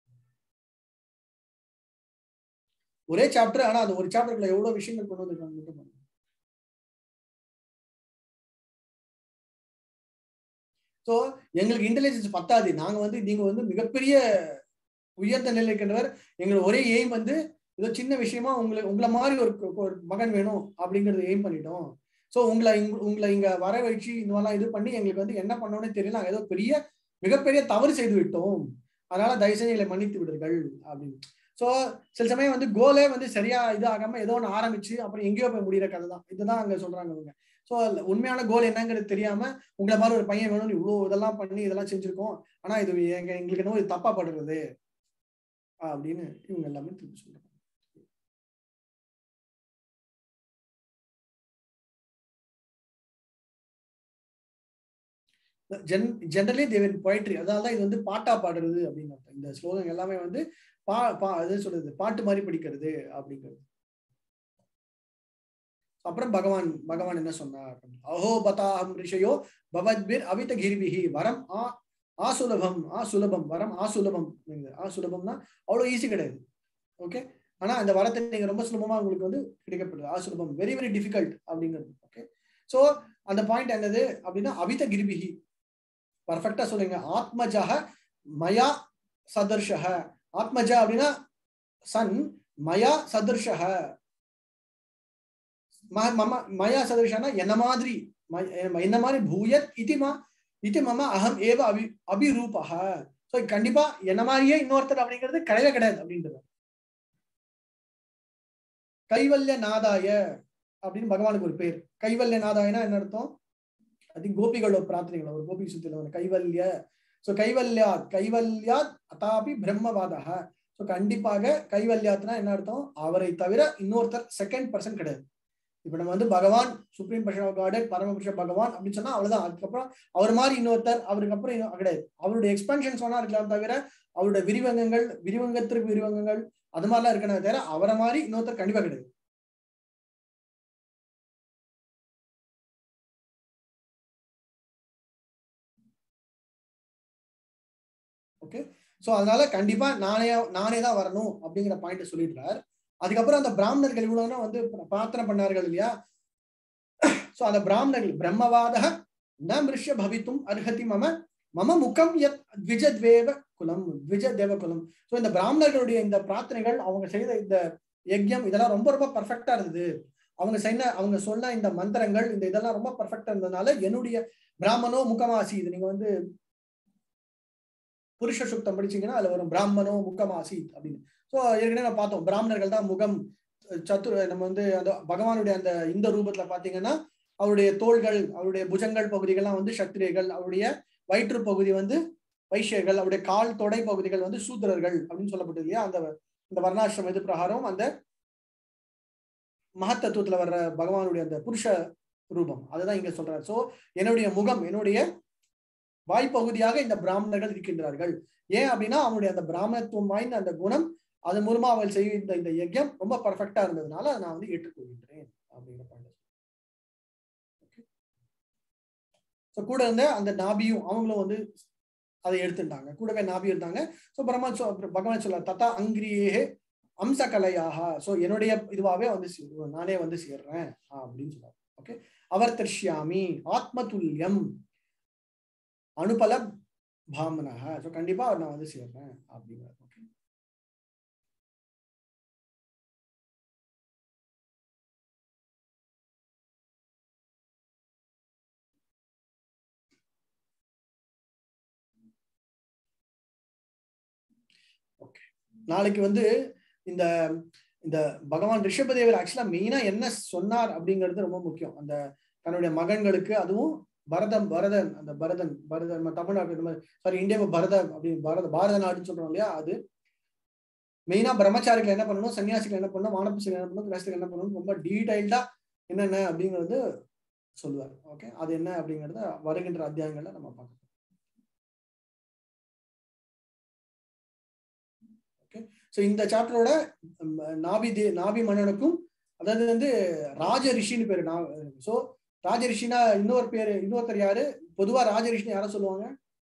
ஒரே சாப்டர் ஆனா அது ஒரு சாப்டர்ல எவ்வளவு விஷயங்கள் கொண்டு வந்திருக்காங்க மட்டும் பாருங்க. ஸோ எங்களுக்கு இன்டெலிஜென்ஸ் பத்தாது நாங்க வந்து நீங்க வந்து மிகப்பெரிய உயர்ந்த நிலையில் இருக்கின்றவர் எங்களுக்கு ஒரே எய்ம் வந்து ஏதோ சின்ன விஷயமா உங்களுக்கு உங்களை மாதிரி ஒரு ஒரு மகன் வேணும் அப்படிங்கறது எய்ம் பண்ணிட்டோம் ஸோ உங்களை இங்க- உங்களை இங்க வர வச்சு இந்த மாதிரிலாம் இது பண்ணி எங்களுக்கு வந்து என்ன பண்ணோம்னு தெரியல நாங்க ஏதோ பெரிய மிகப்பெரிய தவறு செய்து விட்டோம் அதனால தயவு செஞ்சு எங்களை மன்னித்து விடுங்கள் அப்படின்னு ஸோ சில சமயம் வந்து கோலே வந்து சரியா இது ஆகாம ஏதோ ஒன்று ஆரம்பிச்சு அப்புறம் எங்கேயோ போய் முடியிற கதை தான் இதுதான் அங்க சொல்றாங்க அவங்க ஸோ உண்மையான கோல் என்னங்கிறது தெரியாம உங்களை மாதிரி ஒரு பையன் வேணும்னு இவ்வளோ இதெல்லாம் பண்ணி இதெல்லாம் செஞ்சிருக்கோம் ஆனா இது எங்க எங்களுக்கு என்னவோ இது தப்பா படுறது அப்படின்னு இவங்க எல்லாமே திருப்பி சொல்றாங்க ஜென் ஜென்ரலி தேவன் பொயட்ரி அதனால தான் இது வந்து பாட்டா பாடுறது அப்படின்னு அர்த்தம் இந்த ஸ்லோகம் எல்லாமே வந்து பா பா அது சொல்றது பாட்டு மாதிரி படிக்கிறது அப்படிங்கிறது அப்புறம் பகவான் பகவான் என்ன சொன்னார் அஹோ பதாஹம் ரிஷயோ பவத்பிர் அவித கிரிபிஹி வரம் ஆ ஆசுலபம் ஆசுலபம் வரம் ஆசுலபம் ஆசுலபம்னா அவ்வளவு ஈஸி கிடையாது ஓகே ஆனா அந்த வரத்தை நீங்க ரொம்ப சுலபமா உங்களுக்கு வந்து கிடைக்கப்படுது ஆசுலபம் வெரி வெரி டிஃபிகல்ட் அப்படிங்கிறது ஓகே சோ அந்த பாயிண்ட் என்னது அப்படின்னா அவித கிரிபிஹி பர்ஃபெக்டா சொல்லுங்க ஆத்மஜக மயா சதர்ஷக ஆத்மஜா அப்படின்னா சன் மயா சதர்ஷக ம- மம மயா சதர்ஷனா என்ன மாதிரி ம- என்ன மாதிரி பூயத் இதி மா இது மம அகம் ஏவ அபி அபிரூபக ஸோ கண்டிப்பா என்ன மாதிரியே இன்னொருத்தர் அப்படிங்கிறது கிடையவே கிடையாது அப்படின்றது கைவல்ய நாதாய அப்படின்னு பகவானுக்கு ஒரு பேர் கைவல்ய நாதாயனா என்ன அர்த்தம் அது கோபிகளோட பிரார்த்தனைகள் ஒரு கோபி சுத்தில ஒரு கைவல்ய ஸோ கைவல்யாத் கைவல்யாத் அதாபி பிரம்மவாதக ஸோ கண்டிப்பாக கைவல்யாத்னா என்ன அர்த்தம் அவரை தவிர இன்னொருத்தர் செகண்ட் பர்சன் கிடையாது இப்ப நம்ம வந்து பகவான் சுப்ரீம் பர்சன் ஆஃப் காட் பரமபுருஷ பகவான் அப்படின்னு சொன்னா அவ்வளவுதான் அதுக்கப்புறம் அவர் மாதிரி இன்னொருத்தர் அவருக்கு அப்புறம் இன்னும் கிடையாது அவருடைய எக்ஸ்பென்ஷன் சொன்னா இருக்கலாம் தவிர அவருடைய விரிவங்கங்கள் விரிவங்கத்திற்கு விரிவங்கங்கள் அது மாதிரிலாம் இருக்கணும் தவிர அவரை மாதிரி இன்னொருத்தர் கண்டிப்பா கிடையாது ஓகே சோ அதனால கண்டிப்பா நானே நானே தான் வரணும் அப்படிங்கிற பாயிண்ட் சொல்லிடுறார் அதுக்கப்புறம் அந்த பிராமணர்கள் இவ்வளவுனா வந்து பிரார்த்தனை பண்ணார்கள் இல்லையா சோ அந்த பிராமணர்கள் பிரம்மவாத ந மிருஷ்ய பவித்தும் அர்ஹதி மம மம முகம் யத் த்விஜத்வேவ குலம் த்விஜ தேவ குலம் சோ இந்த பிராமணர்களுடைய இந்த பிரார்த்தனைகள் அவங்க செய்த இந்த யஜ்யம் இதெல்லாம் ரொம்ப ரொம்ப பர்ஃபெக்டா இருந்தது அவங்க செய்த அவங்க சொன்ன இந்த மந்திரங்கள் இந்த இதெல்லாம் ரொம்ப பர்ஃபெக்டா இருந்ததுனால என்னுடைய பிராமணோ முகமாசி இது நீங்க வந்து புருஷ சுத்தம் படிச்சீங்கன்னா அதுல வரும் பிராமணோ முகமாசி அப்படின்னு ஸோ ஏற்கனவே நான் பார்த்தோம் பிராமணர்கள் தான் முகம் சத்துரு நம்ம வந்து அந்த பகவானுடைய அந்த இந்த ரூபத்துல பாத்தீங்கன்னா அவருடைய தோள்கள் அவருடைய புஜங்கள் பகுதிகள்லாம் வந்து சத்திரியர்கள் அவருடைய வயிற்று பகுதி வந்து வைஷ்யர்கள் அவருடைய கால் தொடை பகுதிகள் வந்து சூத்திரர்கள் அப்படின்னு சொல்லப்பட்டது இல்லையா அந்த இந்த வர்ணாசிரம இது பிரகாரம் அந்த மகத்தத்துவத்துல வர்ற பகவானுடைய அந்த புருஷ ரூபம் அதுதான் இங்க சொல்றாரு சோ என்னுடைய முகம் என்னுடைய வாய்ப்பகுதியாக இந்த பிராமணர்கள் இருக்கின்றார்கள் ஏன் அப்படின்னா அவனுடைய அந்த பிராமணத்துவம் வாய்ந்த அந்த குணம் அது மூலமா அவள் செய்த இந்த யஜ்யம் ரொம்ப பர்ஃபெக்டா இருந்ததுனால அதை நான் வந்து ஏற்றுக்கொள்கின்றேன் அப்படிங்கிற பாயிண்ட் ஸோ கூட இருந்த அந்த நாபியும் அவங்களும் வந்து அதை எடுத்துட்டாங்க கூடவே நாபி இருந்தாங்க ஸோ பிரம்மா சொ பகவான் சொல்ல தத்தா அங்கிரியே அம்சகலையாக ஸோ என்னுடைய இதுவாகவே வந்து நானே வந்து சேர்றேன் அப்படின்னு சொல்லுவாங்க ஓகே அவர் தர்ஷியாமி ஆத்ம துல்லியம் அனுபல பாமனக ஸோ கண்டிப்பா அவர் நான் வந்து சேர்றேன் அப்படிங்கிறார் ஓகே ஓகே நாளைக்கு வந்து இந்த இந்த பகவான் ரிஷபதேவர் ஆக்சுவலா மெயினா என்ன சொன்னார் அப்படிங்கிறது ரொம்ப முக்கியம் அந்த தன்னுடைய மகன்களுக்கு அதுவும் பரதம் பரதன் அந்த பரதன் பரதன் நம்ம தமிழ்நாடு இந்த மாதிரி சாரி இந்தியாவை பரத அப்படின்னு பாரத பாரத நாடுன்னு சொல்றோம் இல்லையா அது மெயினா பிரம்மச்சாரிகள் என்ன பண்ணணும் சன்னியாசிகள் என்ன பண்ணணும் வானப்பிசிகள் என்ன பண்ணணும் கிரஸ்துகள் என்ன பண்ணணும் ரொம்ப டீடைல்டா என்னென்ன அப்படிங்கிறது சொல்லுவார் ஓகே அது என்ன அப்படிங்கறத வருகின்ற அத்தியாயங்கள்ல நம்ம பார்க்கலாம் ஓகே ஸோ இந்த சாப்டரோட நாபி தே நாபி மன்னனுக்கும் அதாவது வந்து ராஜ ரிஷின்னு பேரு ஸோ ராஜ ரிஷினா இன்னொரு பேரு இன்னொருத்தர் யாரு பொதுவா ராஜ ரிஷின்னு யார சொல்லுவாங்க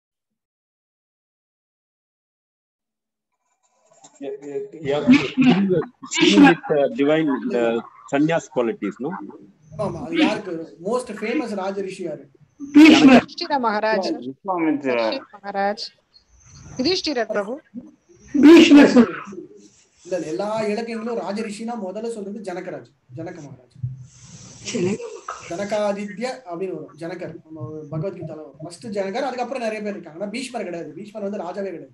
Yeah, with uh, divine uh, sannyas qualities, no? ஆமா அது யாருக்கு மோஸ்ட் ஃபேமஸ் ராஜ ரிஷி யாரு युधिष्ठिर महाराज विश्वामित्र युधिष्ठिर महाराज युधिष्ठिर प्रभु இல்ல இல்ல எல்லா இலக்கியங்களும் ராஜ ரிஷினா முதல்ல சொல்றது ஜனகராஜ் ஜனக மகாராஜ் ஜனகாதித்ய அப்படின்னு வரும் ஜனகர் நம்ம பகவத்கீதால வரும் ஃபர்ஸ்ட் ஜனகர் அதுக்கப்புறம் நிறைய பேர் இருக்காங்க ஆனா பீஷ்மர் கிடையாது பீஷ்மர் வந்து ராஜாவே கிடையாது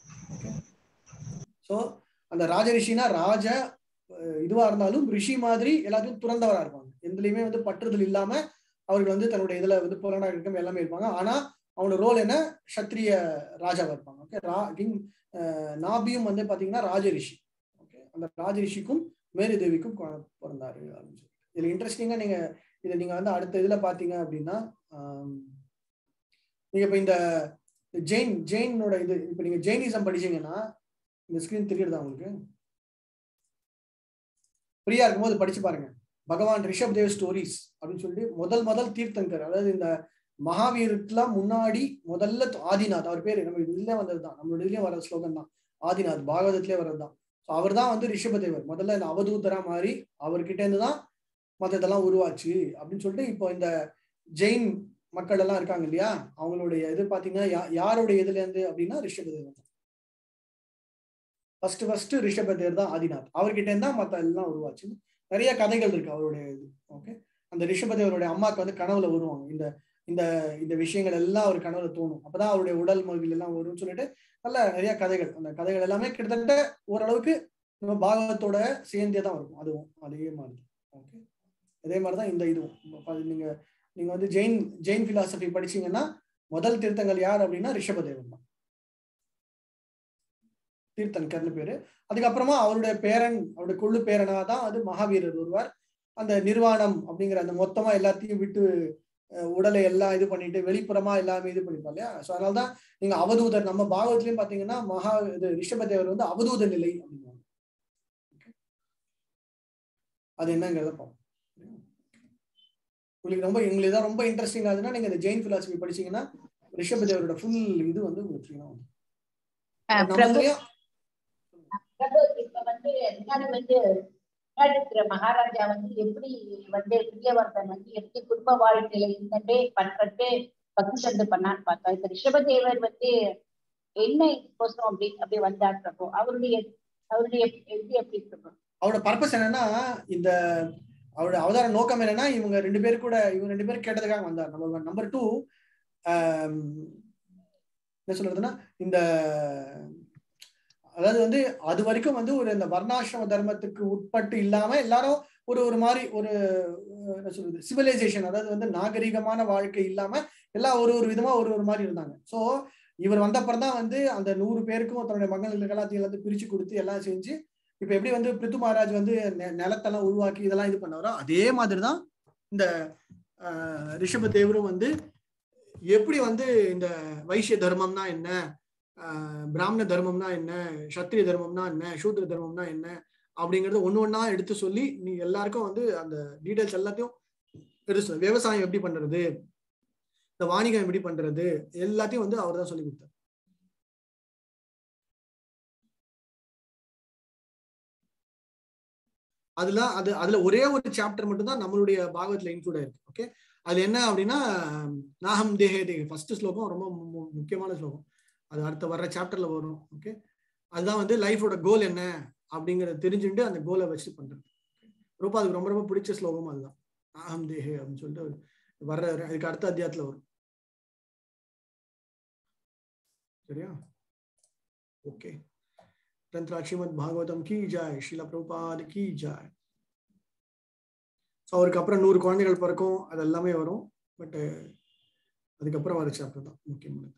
சோ அந்த ராஜ ரிஷினா ராஜ அஹ், இதுவா இருந்தாலும் ரிஷி மாதிரி எல்லாத்தையும் துறந்தவரா இருப்பாங்க எதுலயுமே வந்து பற்றுதல் இல்லாம அவர்கள் வந்து தன்னுடைய இதுல வந்து புலனாக இருக்கம் எல்லாமே இருப்பாங்க ஆனா அவனோட ரோல் என்ன சத்திரிய ராஜாவா இருப்பாங்க ஓகே ரா கிங் அஹ், நாபியும் வந்து பாத்தீங்கன்னா ராஜ ரிஷி ஓகே அந்த ராஜ ரிஷிக்கும் மேரி தேவிக்கும் கொ- பிறந்தாரு அப்படின்னு சொல்லி இதுல இன்ட்ரெஸ்டிங்கா நீங்க இதை நீங்க வந்து அடுத்த இதுல பாத்தீங்க அப்படின்னா ஆம், நீங்க இப்ப இந்த ஜெயின் ஜெயினோட இது இப்ப நீங்க ஜெயினிசம் படிச்சீங்கன்னா இந்த ஸ்கிரீன் தெரியுதா உங்களுக்கு ஃப்ரீயா இருக்கும்போது படிச்சு பாருங்க பகவான் ரிஷப் தேவ் ஸ்டோரிஸ் அப்படின்னு சொல்லிட்டு முதல் முதல் தீர்த்தங்கர் அதாவது இந்த மகாவீருக்குலாம் முன்னாடி முதல்ல ஆதிநாத் அவர் பேரு நம்ம இதுல வந்தது தான் நம்மளோட இதுலயும் வர ஸ்லோகம் தான் ஆதிநாத் பாகவதத்திலே வர்றது தான் ஸோ அவர் தான் வந்து ரிஷபதேவர் முதல்ல இந்த அவதூதரா மாறி அவர்கிட்ட இருந்து தான் மற்ற இதெல்லாம் உருவாச்சு அப்படின்னு சொல்லிட்டு இப்போ இந்த ஜெயின் மக்கள் எல்லாம் இருக்காங்க இல்லையா அவங்களுடைய இது பாத்தீங்கன்னா யா- யாருடைய இதுல இருந்து அப்படின்னா ரிஷபதேவர் தான் ஃபர்ஸ்ட் ஃபர்ஸ்ட் ரிஷபதேவர் தான் ஆதிநாத் அவர்கிட்ட இருந்து தான் மற்ற எல்லாம் உருவாச்சு நிறைய கதைகள் இருக்கு அவருடைய இது ஓகே அந்த ரிஷபதேவருடைய அம்மாக்கு வந்து கனவுல வருவாங்க இந்த இந்த இந்த விஷயங்கள் எல்லாம் அவர் கனவுல தோணும் அப்பதான் அவருடைய உடல் மகிழ் எல்லாம் வரும்னு சொல்லிட்டு நல்ல நிறைய கதைகள் அந்த கதைகள் எல்லாமே கிட்டத்தட்ட ஓரளவுக்கு நம்ம பாகவத்தோட சேர்ந்தே தான் இருக்கும் அதுவும் அதே மாதிரி ஓகே அதே மாதிரிதான் இந்த இதுவும் இப்ப அது நீங்க நீங்க வந்து ஜெயின் ஜெயின் பிலாசபி படிச்சீங்கன்னா முதல் தீர்த்தங்கள் யார் அப்படின்னா ரிஷபதேவன் தான் தீர்த்தன்கர்னு பேரு அதுக்கப்புறமா அவருடைய பேரன் அவருடைய கொள்ளு பேரனா தான் அது மகாவீரர் வருவார் அந்த நிர்வாணம் அப்படிங்கிற அந்த மொத்தமா எல்லாத்தையும் விட்டு அஹ், உடலை எல்லாம் இது பண்ணிட்டு வெளிப்புறமா எல்லாமே இது பண்ணிப்பா இல்லையா ஸோ அதனாலதான் நீங்க அவதூதர் நம்ம பாகவத்திலயும் பாத்தீங்கன்னா மகா இது ரிஷபதேவர் வந்து அவதூத நிலை அப்படிங்குவாங்க Okay. அது என்னங்கிறத பார்ப்போம் உங்களுக்கு ரொம்ப எங்களுக்கு தான் ரொம்ப இன்ட்ரெஸ்டிங் ஆகுதுன்னா நீங்க இந்த ஜெயின் பிலாசபி படிச்சீங்கன்னா ரிஷபதேவரோட ஃபுல் இது வந்து உங்களுக்கு free-ஆ வந்துரும். அஹ் பிரபு நம்மளையும் பிரபு இப்ப வந்து முன்னாடி வந்து முன்னாடி இருக்கிற மகாராஜா வந்து எப்படி வந்து பிரியவர்தன் வந்து எப்படி குடும்ப வாழ்க்கையில இருந்துட்டே பண்றட்டு பக்தி சந்து பண்ணான்னு பார்த்தோம் இப்ப ரிஷபதேவர் வந்து என்ன கோசம் அப்படி அப்படி வந்தார் பிரபு அவருடைய அவருடைய எப்படி எப்படி பிரபு அவரோட பர்பஸ் என்னன்னா இந்த அவரோட அவதார நோக்கம் என்னன்னா இவங்க ரெண்டு பேரும் கூட இவங்க ரெண்டு பேரும் கேட்டதுக்காக வந்தார் நம்பர் நம்பர் டூ என்ன சொல்றதுன்னா இந்த அதாவது வந்து அது வரைக்கும் வந்து ஒரு இந்த வர்ணாசிரம தர்மத்துக்கு உட்பட்டு இல்லாம எல்லாரும் ஒரு ஒரு மாதிரி ஒரு அஹ், என்ன சொல்றது சிவிலைசேஷன் அதாவது வந்து நாகரிகமான வாழ்க்கை இல்லாம எல்லாம் ஒரு ஒரு விதமா ஒரு ஒரு மாதிரி இருந்தாங்க சோ இவர் வந்தப்பறம் தான் வந்து அந்த நூறு பேருக்கும் தன்னுடைய மகன்களுக்கு எல்லாத்தையும் எல்லாத்தையும் பிரிச்சு கொடுத்து எல்லாம் செஞ்சு இப்ப எப்படி வந்து பிரித்து மகாராஜ் வந்து நெ- நிலத்தெல்லாம் உருவாக்கி இதெல்லாம் இது பண்ணாரோ அதே மாதிரி தான் இந்த ஆஹ், ரிஷப தேவரும் வந்து எப்படி வந்து இந்த வைசிய தர்மம்னா என்ன ஆஹ், பிராமண தர்மம்னா என்ன சத்திரிய தர்மம்னா என்ன சூத்ர தர்மம்னா என்ன அப்படிங்கறத ஒண்ணு ஒண்ணா எடுத்து சொல்லி நீ எல்லாருக்கும் வந்து அந்த டீடைல்ஸ் எல்லாத்தையும் எடுத்து சொல்லு. விவசாயம் எப்படி பண்றது இந்த வாணிகம் எப்படி பண்றது எல்லாத்தையும் வந்து அவர் தான் சொல்லி கொடுத்தார் அதுல அது அதுல ஒரே ஒரு சாப்டர் மட்டும் தான் நம்மளுடைய பாகவத்துல இன்க்ளூட் ஆயிருக்கு ஓகே அது என்ன அப்படின்னா நாகம் தேகே தேகே ஃபர்ஸ்ட் ஸ்லோகம் ரொம்ப மு- மு- முக்கியமான ஸ்லோகம் அது அடுத்த வர்ற சாப்டர்ல வரும் ஓகே அதுதான் வந்து லைஃபோட கோல் என்ன அப்படிங்கறத தெரிஞ்சுட்டு அந்த கோலை வச்சு பண்றது ரொம்ப அதுக்கு ரொம்ப ரொம்ப பிடிச்ச ஸ்லோகமும் அதுதான் நாகம் தேகே அப்படின்னு சொல்லிட்டு வர்ற அதுக்கு அடுத்த அத்தியாயத்துல வரும் சரியா ஓகே ग्रंथ श्रीमद भागवतम की ஜாய் ஸ்ரீல பிரபுபாத் கி ஜாய் ஸோ அவருக்கு அப்புறம் நூறு குழந்தைகள் பிறக்கும் அது எல்லாமே வரும் பட் அதுக்கப்புறம் வர சாப்டர் தான் முக்கியமானது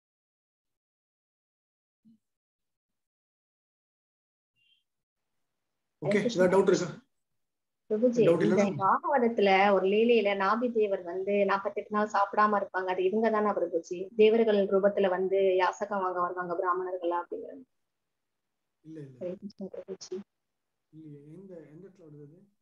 ஓகே ஏதாவது டவுட் இருக்கா பிரபுஜி Doubt இந்த இல்லைனா? பாகவதத்துல ஒரு லீலையில நாபி தேவர் வந்து நாற்பத்தெட்டு நாள் சாப்பிடாம இருப்பாங்க அது இவங்க தானே பிரபுஜி தேவர்கள் ரூபத்துல வந்து யாசகம் வாங்க வருவாங்க பிராமணர்களா அப்படிங்கிறது இல்ல இல்ல ஹரே கிருஷ்ணா பிரபுஜி இல்லையே எந்த எந்த இடத்துல வருது அது?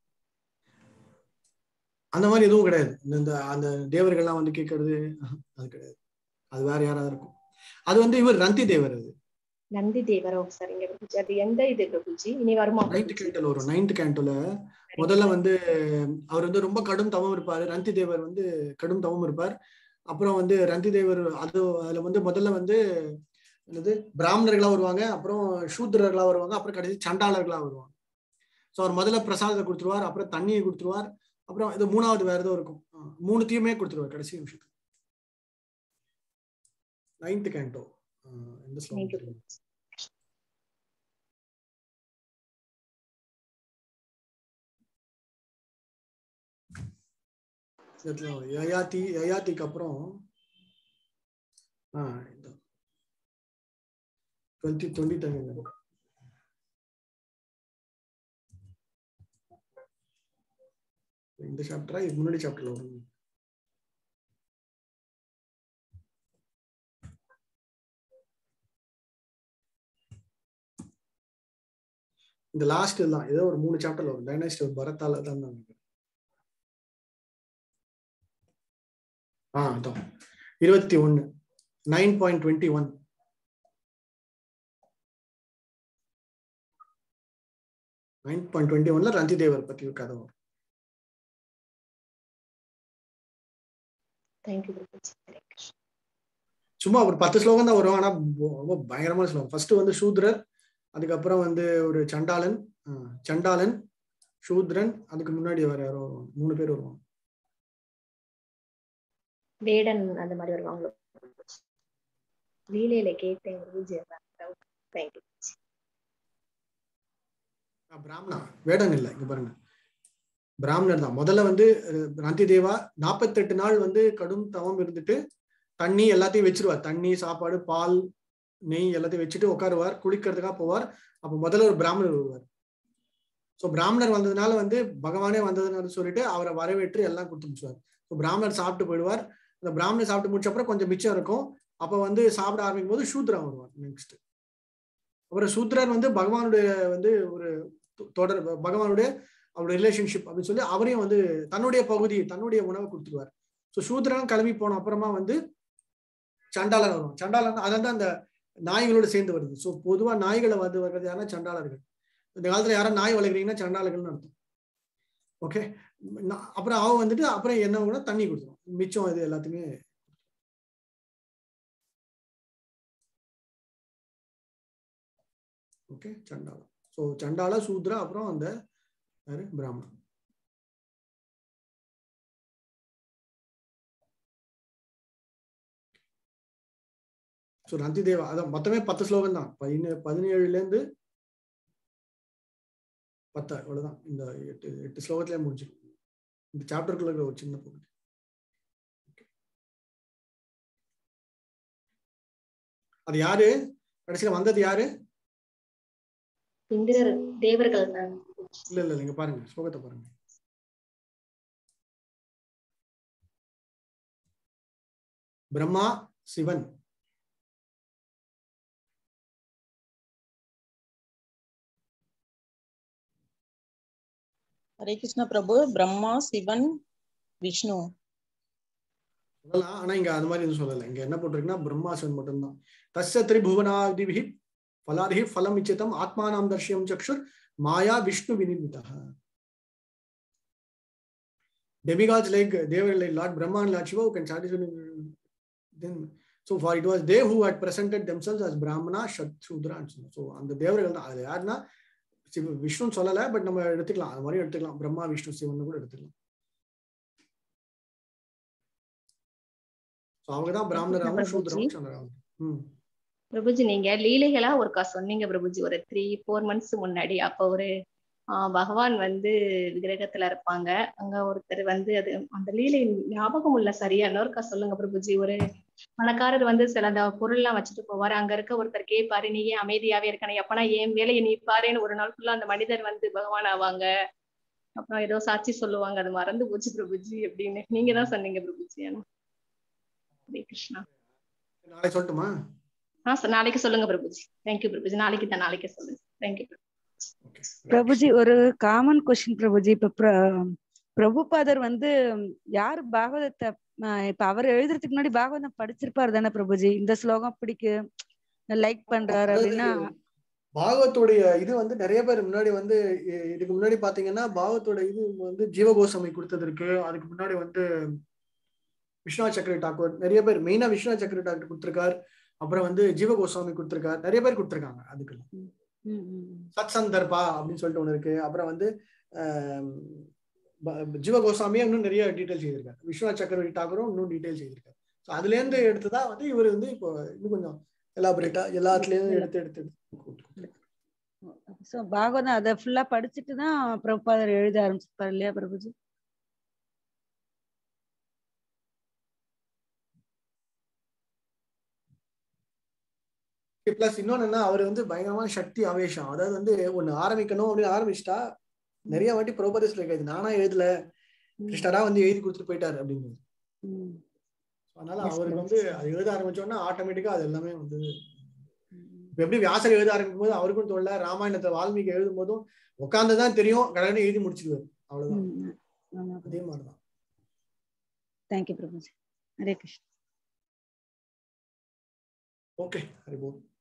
அந்த மாதிரி எதுவும் கிடையாது இந்த இந்த அந்த தேவர்கள்லாம் வந்து கேட்கறது அஹ், அது கிடையாது அது வேற யாராவது இருக்கும் அது வந்து இவர் ரந்தி தேவர் அது நந்தி தேவரோ சரிங்க பிரபுஜி அது எந்த இது பிரபுஜி இனி வருமா நைன்த் பிரபுஜி கேண்டல் வரும் நைன்த் கேண்டோல முதல்ல வந்து அவர் வந்து ரொம்ப கடும் தவம் இருப்பாரு ரந்தி தேவர் வந்து கடும் தவம் இருப்பார் அப்புறம் வந்து ரந்தி தேவர் அது அதுல வந்து முதல்ல வந்து என்னது பிராமணர்களா வருவாங்க அப்புறம் சூத்திரர்களா வருவாங்க அப்புறம் கடைசி சண்டாளர்களா வருவாங்க ஸோ அவர் முதல்ல பிரசாதத்தை கொடுத்துருவார் அப்புறம் தண்ணியை கொடுத்துருவார் அப்புறம் இது மூணாவது வேற ஏதோ இருக்கும் ஆ, மூணுத்தையுமே கொடுத்துருவார் கடைசி நிமிஷத்துக்கு நைன்த் கேண்டோ எந்த ஸ்லோகம் Thank you. தெரியும் இடத்துல வரும். யயாதி யயாதிக்கு அப்புறம் ஆ டுவெண்ட்டி டுவெண்ட்டி தமிழ் இந்த சாப்டரா இது முன்னாடி சாப்டர்ல வரும் இந்த லாஸ்ட் தான் ஏதோ ஒரு மூணு சாப்டர்ல வரும் டைனஸ்டி பரத்தால தான் நான் நினைக்கிறேன் ஆ அதான் இருபத்தி ஒன்னு nine point twenty one nine point twenty ஒன்ல ரந்தி தேவர் பத்தி ஒரு கதை வரும் தேங்க்யூ பிரபுஜி ஹரே கிருஷ்ணா சும்மா ஒரு பத்து ஸ்லோகம் தான் வரும் ஆனா ப- ரொம்ப பயங்கரமான ஸ்லோகம் ஃபர்ஸ்ட் வந்து சூத்ரர் அதுக்கப்புறம் வந்து ஒரு சண்டாளன் ஆ, சண்டாளன் சூத்ரன் அதுக்கு முன்னாடி வேற யாரோ வருவாங்க. மூணு பேர் வருவாங்க வேடன் அந்த மாதிரி வருவாங்களோ லீலையில கேட்டேன் பிரபுஜி தேங்க்யூ ஆ, பிராமணா வேடன் இல்லை இங்க பாருங்க பிராமணர் தான் முதல்ல வந்து அஹ், ரந்தி தேவா நாற்பத்தெட்டு நாள் வந்து கடும் தவம் இருந்துட்டு தண்ணி எல்லாத்தையும் வச்சிருவார் தண்ணி சாப்பாடு பால் நெய் எல்லாத்தையும் வச்சுட்டு உட்காருவார் குளிக்கிறதுக்காக போவார் அப்ப முதல்ல ஒரு பிராமணர் வருவார் ஸோ பிராமணர் வந்ததுனால வந்து பகவானே வந்ததுனால சொல்லிட்டு அவரை வரவேற்று எல்லாம் கொடுத்து முடிச்சுவார் ஸோ பிராமணர் சாப்பிட்டு போயிடுவார் அந்த பிராமணர் சாப்பிட்டு முடிச்ச அப்புறம் கொஞ்சம் மிச்சம் இருக்கும் அப்ப வந்து சாப்பிட ஆரம்பிக்கும் போது சூத்ரா வருவார் நெக்ஸ்ட் அப்புறம் சூத்ரர் வந்து பகவானுடைய வந்து ஒரு தொ- தொடர் பகவானுடைய அவருடைய ரிலேஷன்ஷிப் அப்படின்னு சொல்லி அவரையும் வந்து தன்னுடைய பகுதி தன்னுடைய உணவை கொடுத்துருவார் ஸோ சூத்ரன் கிளம்பி போன அப்புறமா வந்து சண்டாளன் வரும் சண்டாளன் அதான் அந்த நாய்களோட சேர்ந்து வருது ஸோ பொதுவா நாய்களை வந்து வர்றது யாருன்னா சண்டாளர்கள் இந்த காலத்துல யாரும் நாய் வளர்க்குறீங்கன்னா சண்டாளர்கள்னு அர்த்தம் ஓகே அப்புறம் அவன் வந்துட்டு அப்புறம் என்ன கூட தண்ணி கொடுத்துரும் மிச்சம் இது எல்லாத்தையுமே ஓகே சண்டாளம் ஸோ சண்டாள சூத்ரா அப்புறம் அந்த யாரு பிராமணன் ஸோ நந்தி தேவா அதான் மொத்தமே பத்து ஸ்லோகம் தான் பதினே பதினேழுல இருந்து பத்தா இவ்வளவுதான் இந்த எட்டு எட்டு ஸ்லோகத்திலே முடிஞ்சிடும் இந்த சாப்டருக்குள்ள இருக்கிற ஒரு சின்ன பகுதி அது யாரு கடைசியில வந்தது யாரு இந்திரர் தேவர்கள் தான் இல்ல இல்ல நீங்க பாருங்க ஸ்லோகத்தை பாருங்க பிரம்மா சிவன் ஹரே கிருஷ்ண பிரபு பிரம்மா சிவன் விஷ்ணு சொல்லலாம் ஆனா இங்க அது மாதிரி எதுவும் சொல்லல இங்க என்ன போட்டிருக்குன்னா பிரம்மா சிவன் மட்டும்தான் தஸ்ய திரிபுவனாதிபிஹி பலாதிஹி ஃபலம் இச்சிதம் ஆத்மானாம் தர்ஷியம் சக்ஷுர் மாயா Vishnu வினிர்மிதா demigods like they were like Lord Brahma and Lord Shiva who can satisfy then so for it was they who had presented themselves as Brahmana, Shat- Shudra and so on. So அந்த தேவர்கள் தான் அது யாருன்னா சிவ விஷ்ணுன்னு சொல்லல but நம்ம எடுத்துக்கலாம் அது மாதிரி எடுத்துக்கலாம் பிரம்மா விஷ்ணு சிவன் கூட எடுத்துக்கலாம் ஸோ அவங்க தான் பிராமணராகவும் சூத்ராவும் சந்திராவும் ம் பிரபுஜி நீங்க லீலைகளா ஒருக்கா சொன்னீங்க பிரபுஜி ஒரு த்ரீ ஃபோர் மந்த்ஸ் முன்னாடி அப்போ ஒரு ஆஹ் பகவான் வந்து விக்கிரகத்துல இருப்பாங்க அங்க ஒருத்தர் வந்து அது அந்த லீலை ஞாபகம் உள்ள சரியா இன்னொருக்கா சொல்லுங்க பிரபுஜி ஒரு பணக்காரர் வந்து சில அந்த பொருள் எல்லாம் வச்சுட்டு போவாரு அங்க இருக்க ஒருத்தர் கேட்பாரு நீ ஏன் அமைதியாவே இருக்கணும் எப்பனா என் வேலையை நீ பாருன்னு ஒரு நாள் ஃபுல்லா அந்த மனிதர் வந்து பகவான் ஆவாங்க அப்புறம் ஏதோ சாட்சி சொல்லுவாங்க அது மறந்து போச்சு பிரபுஜி அப்படின்னு நீங்க தான் சொன்னீங்க பிரபுஜி ஆனா ஹரே கிருஷ்ணா நாளைக்கு சொல்லட்டுமா ஆ ச- நாளைக்கு சொல்லுங்க பிரபுஜி தேங்க்யூ பிரபுஜி நாளைக்கு தான் நாளைக்கு சொல்லுங்க தேங்க்யூ பிரபுஜி ஒரு காமன் கொஸ்டின் பிரபுஜி இப்ப பிர- பிரபுபாதர் வந்து யார் பாகவதத்தை ஆஹ் இப்ப அவர் எழுதுறதுக்கு முன்னாடி பாகவதம் படிச்சிருப்பாரு தானே பிரபுஜி இந்த ஸ்லோகம் பிடிக்கு லைக் பண்றாரு அப்படின்னா பாகவத்துடைய இது வந்து நிறைய பேர் முன்னாடி வந்து இ- இதுக்கு முன்னாடி பாத்தீங்கன்னா பாகவத்தோட இது வந்து ஜீவகோசமை கொடுத்தது இருக்கு அதுக்கு முன்னாடி வந்து விஸ்வநாத் சக்கர டாக்கூர் நிறைய பேர் மெயினா விஸ்வநாத் சக்கர டாக்கூர் கொடுத்திருக்கார் அப்புறம் வந்து ஜீவகோஸ்வாமி கொடுத்திருக்கார் நிறைய பேர் கொடுத்திருக்காங்க அதுக்கு ம், ம், ம். சத் சந்தர்பா அப்படின்னு சொல்லிட்டு ஒண்ணு இருக்கு அப்புறம் வந்து ஆம், ப- ஜீவகோஸ்வாமியே இன்னும் நிறைய டீடைல்ஸ் செய்திருக்காரு விஸ்வநாத் சக்கரவர்த்தி டாக்கூரும் இன்னும் டீடைல்ஸ் செய்திருக்காரு ஸோ அதுல இருந்து எடுத்துதான் வந்து இவர் வந்து இப்போ இன்னும் கொஞ்சம் எலாபரேட்டா எல்லாத்துலயும் எடுத்து எடுத்து எடுத்து கொடுத்திருக்காரு. சோ பாகவதம் அதை ஃபுல்லா படிச்சுட்டு தான் பிரபுபாதர் எழுத ஆரம்பிச்சிருப்பாரு இல்லையா பிரபுஜி பிளஸ் இன்னொன்னு என்ன அவர் வந்து பயங்கரமான சக்தி ஆவேசம் அதாவது வந்து ஒண்ணு ஆரம்பிக்கணும் அப்படின்னு ஆரம்பிச்சிட்டா நிறைய வாட்டி ப்ரோபதேஸ்ல இருக்காது நானா எழுதல கிருஷ்ணரா வந்து எழுதி கொடுத்துட்டு போயிட்டாரு அப்படின்னு ம். அதனால Yes, அவருக்கு yes. வந்து அது எழுத ஆரம்பிச்சோன்னா ஆட்டோமேட்டிக்கா அது எல்லாமே வந்து இப்ப எப்படி வியாசர் எழுத ஆரம்பிக்கும் போது அவருக்கும் தோணல ராமாயணத்தை வால்மீகி எழுதும் போதும் உட்கார்ந்துதான் தெரியும் கடனை எழுதி முடிச்சிருவாரு அவ்வளவுதான் ம், ஆமா அதே மாதிரிதான் தேங்க்யூ பிரபுஜி ஹரே கிருஷ்ணா ஓகே ஹரிபோல்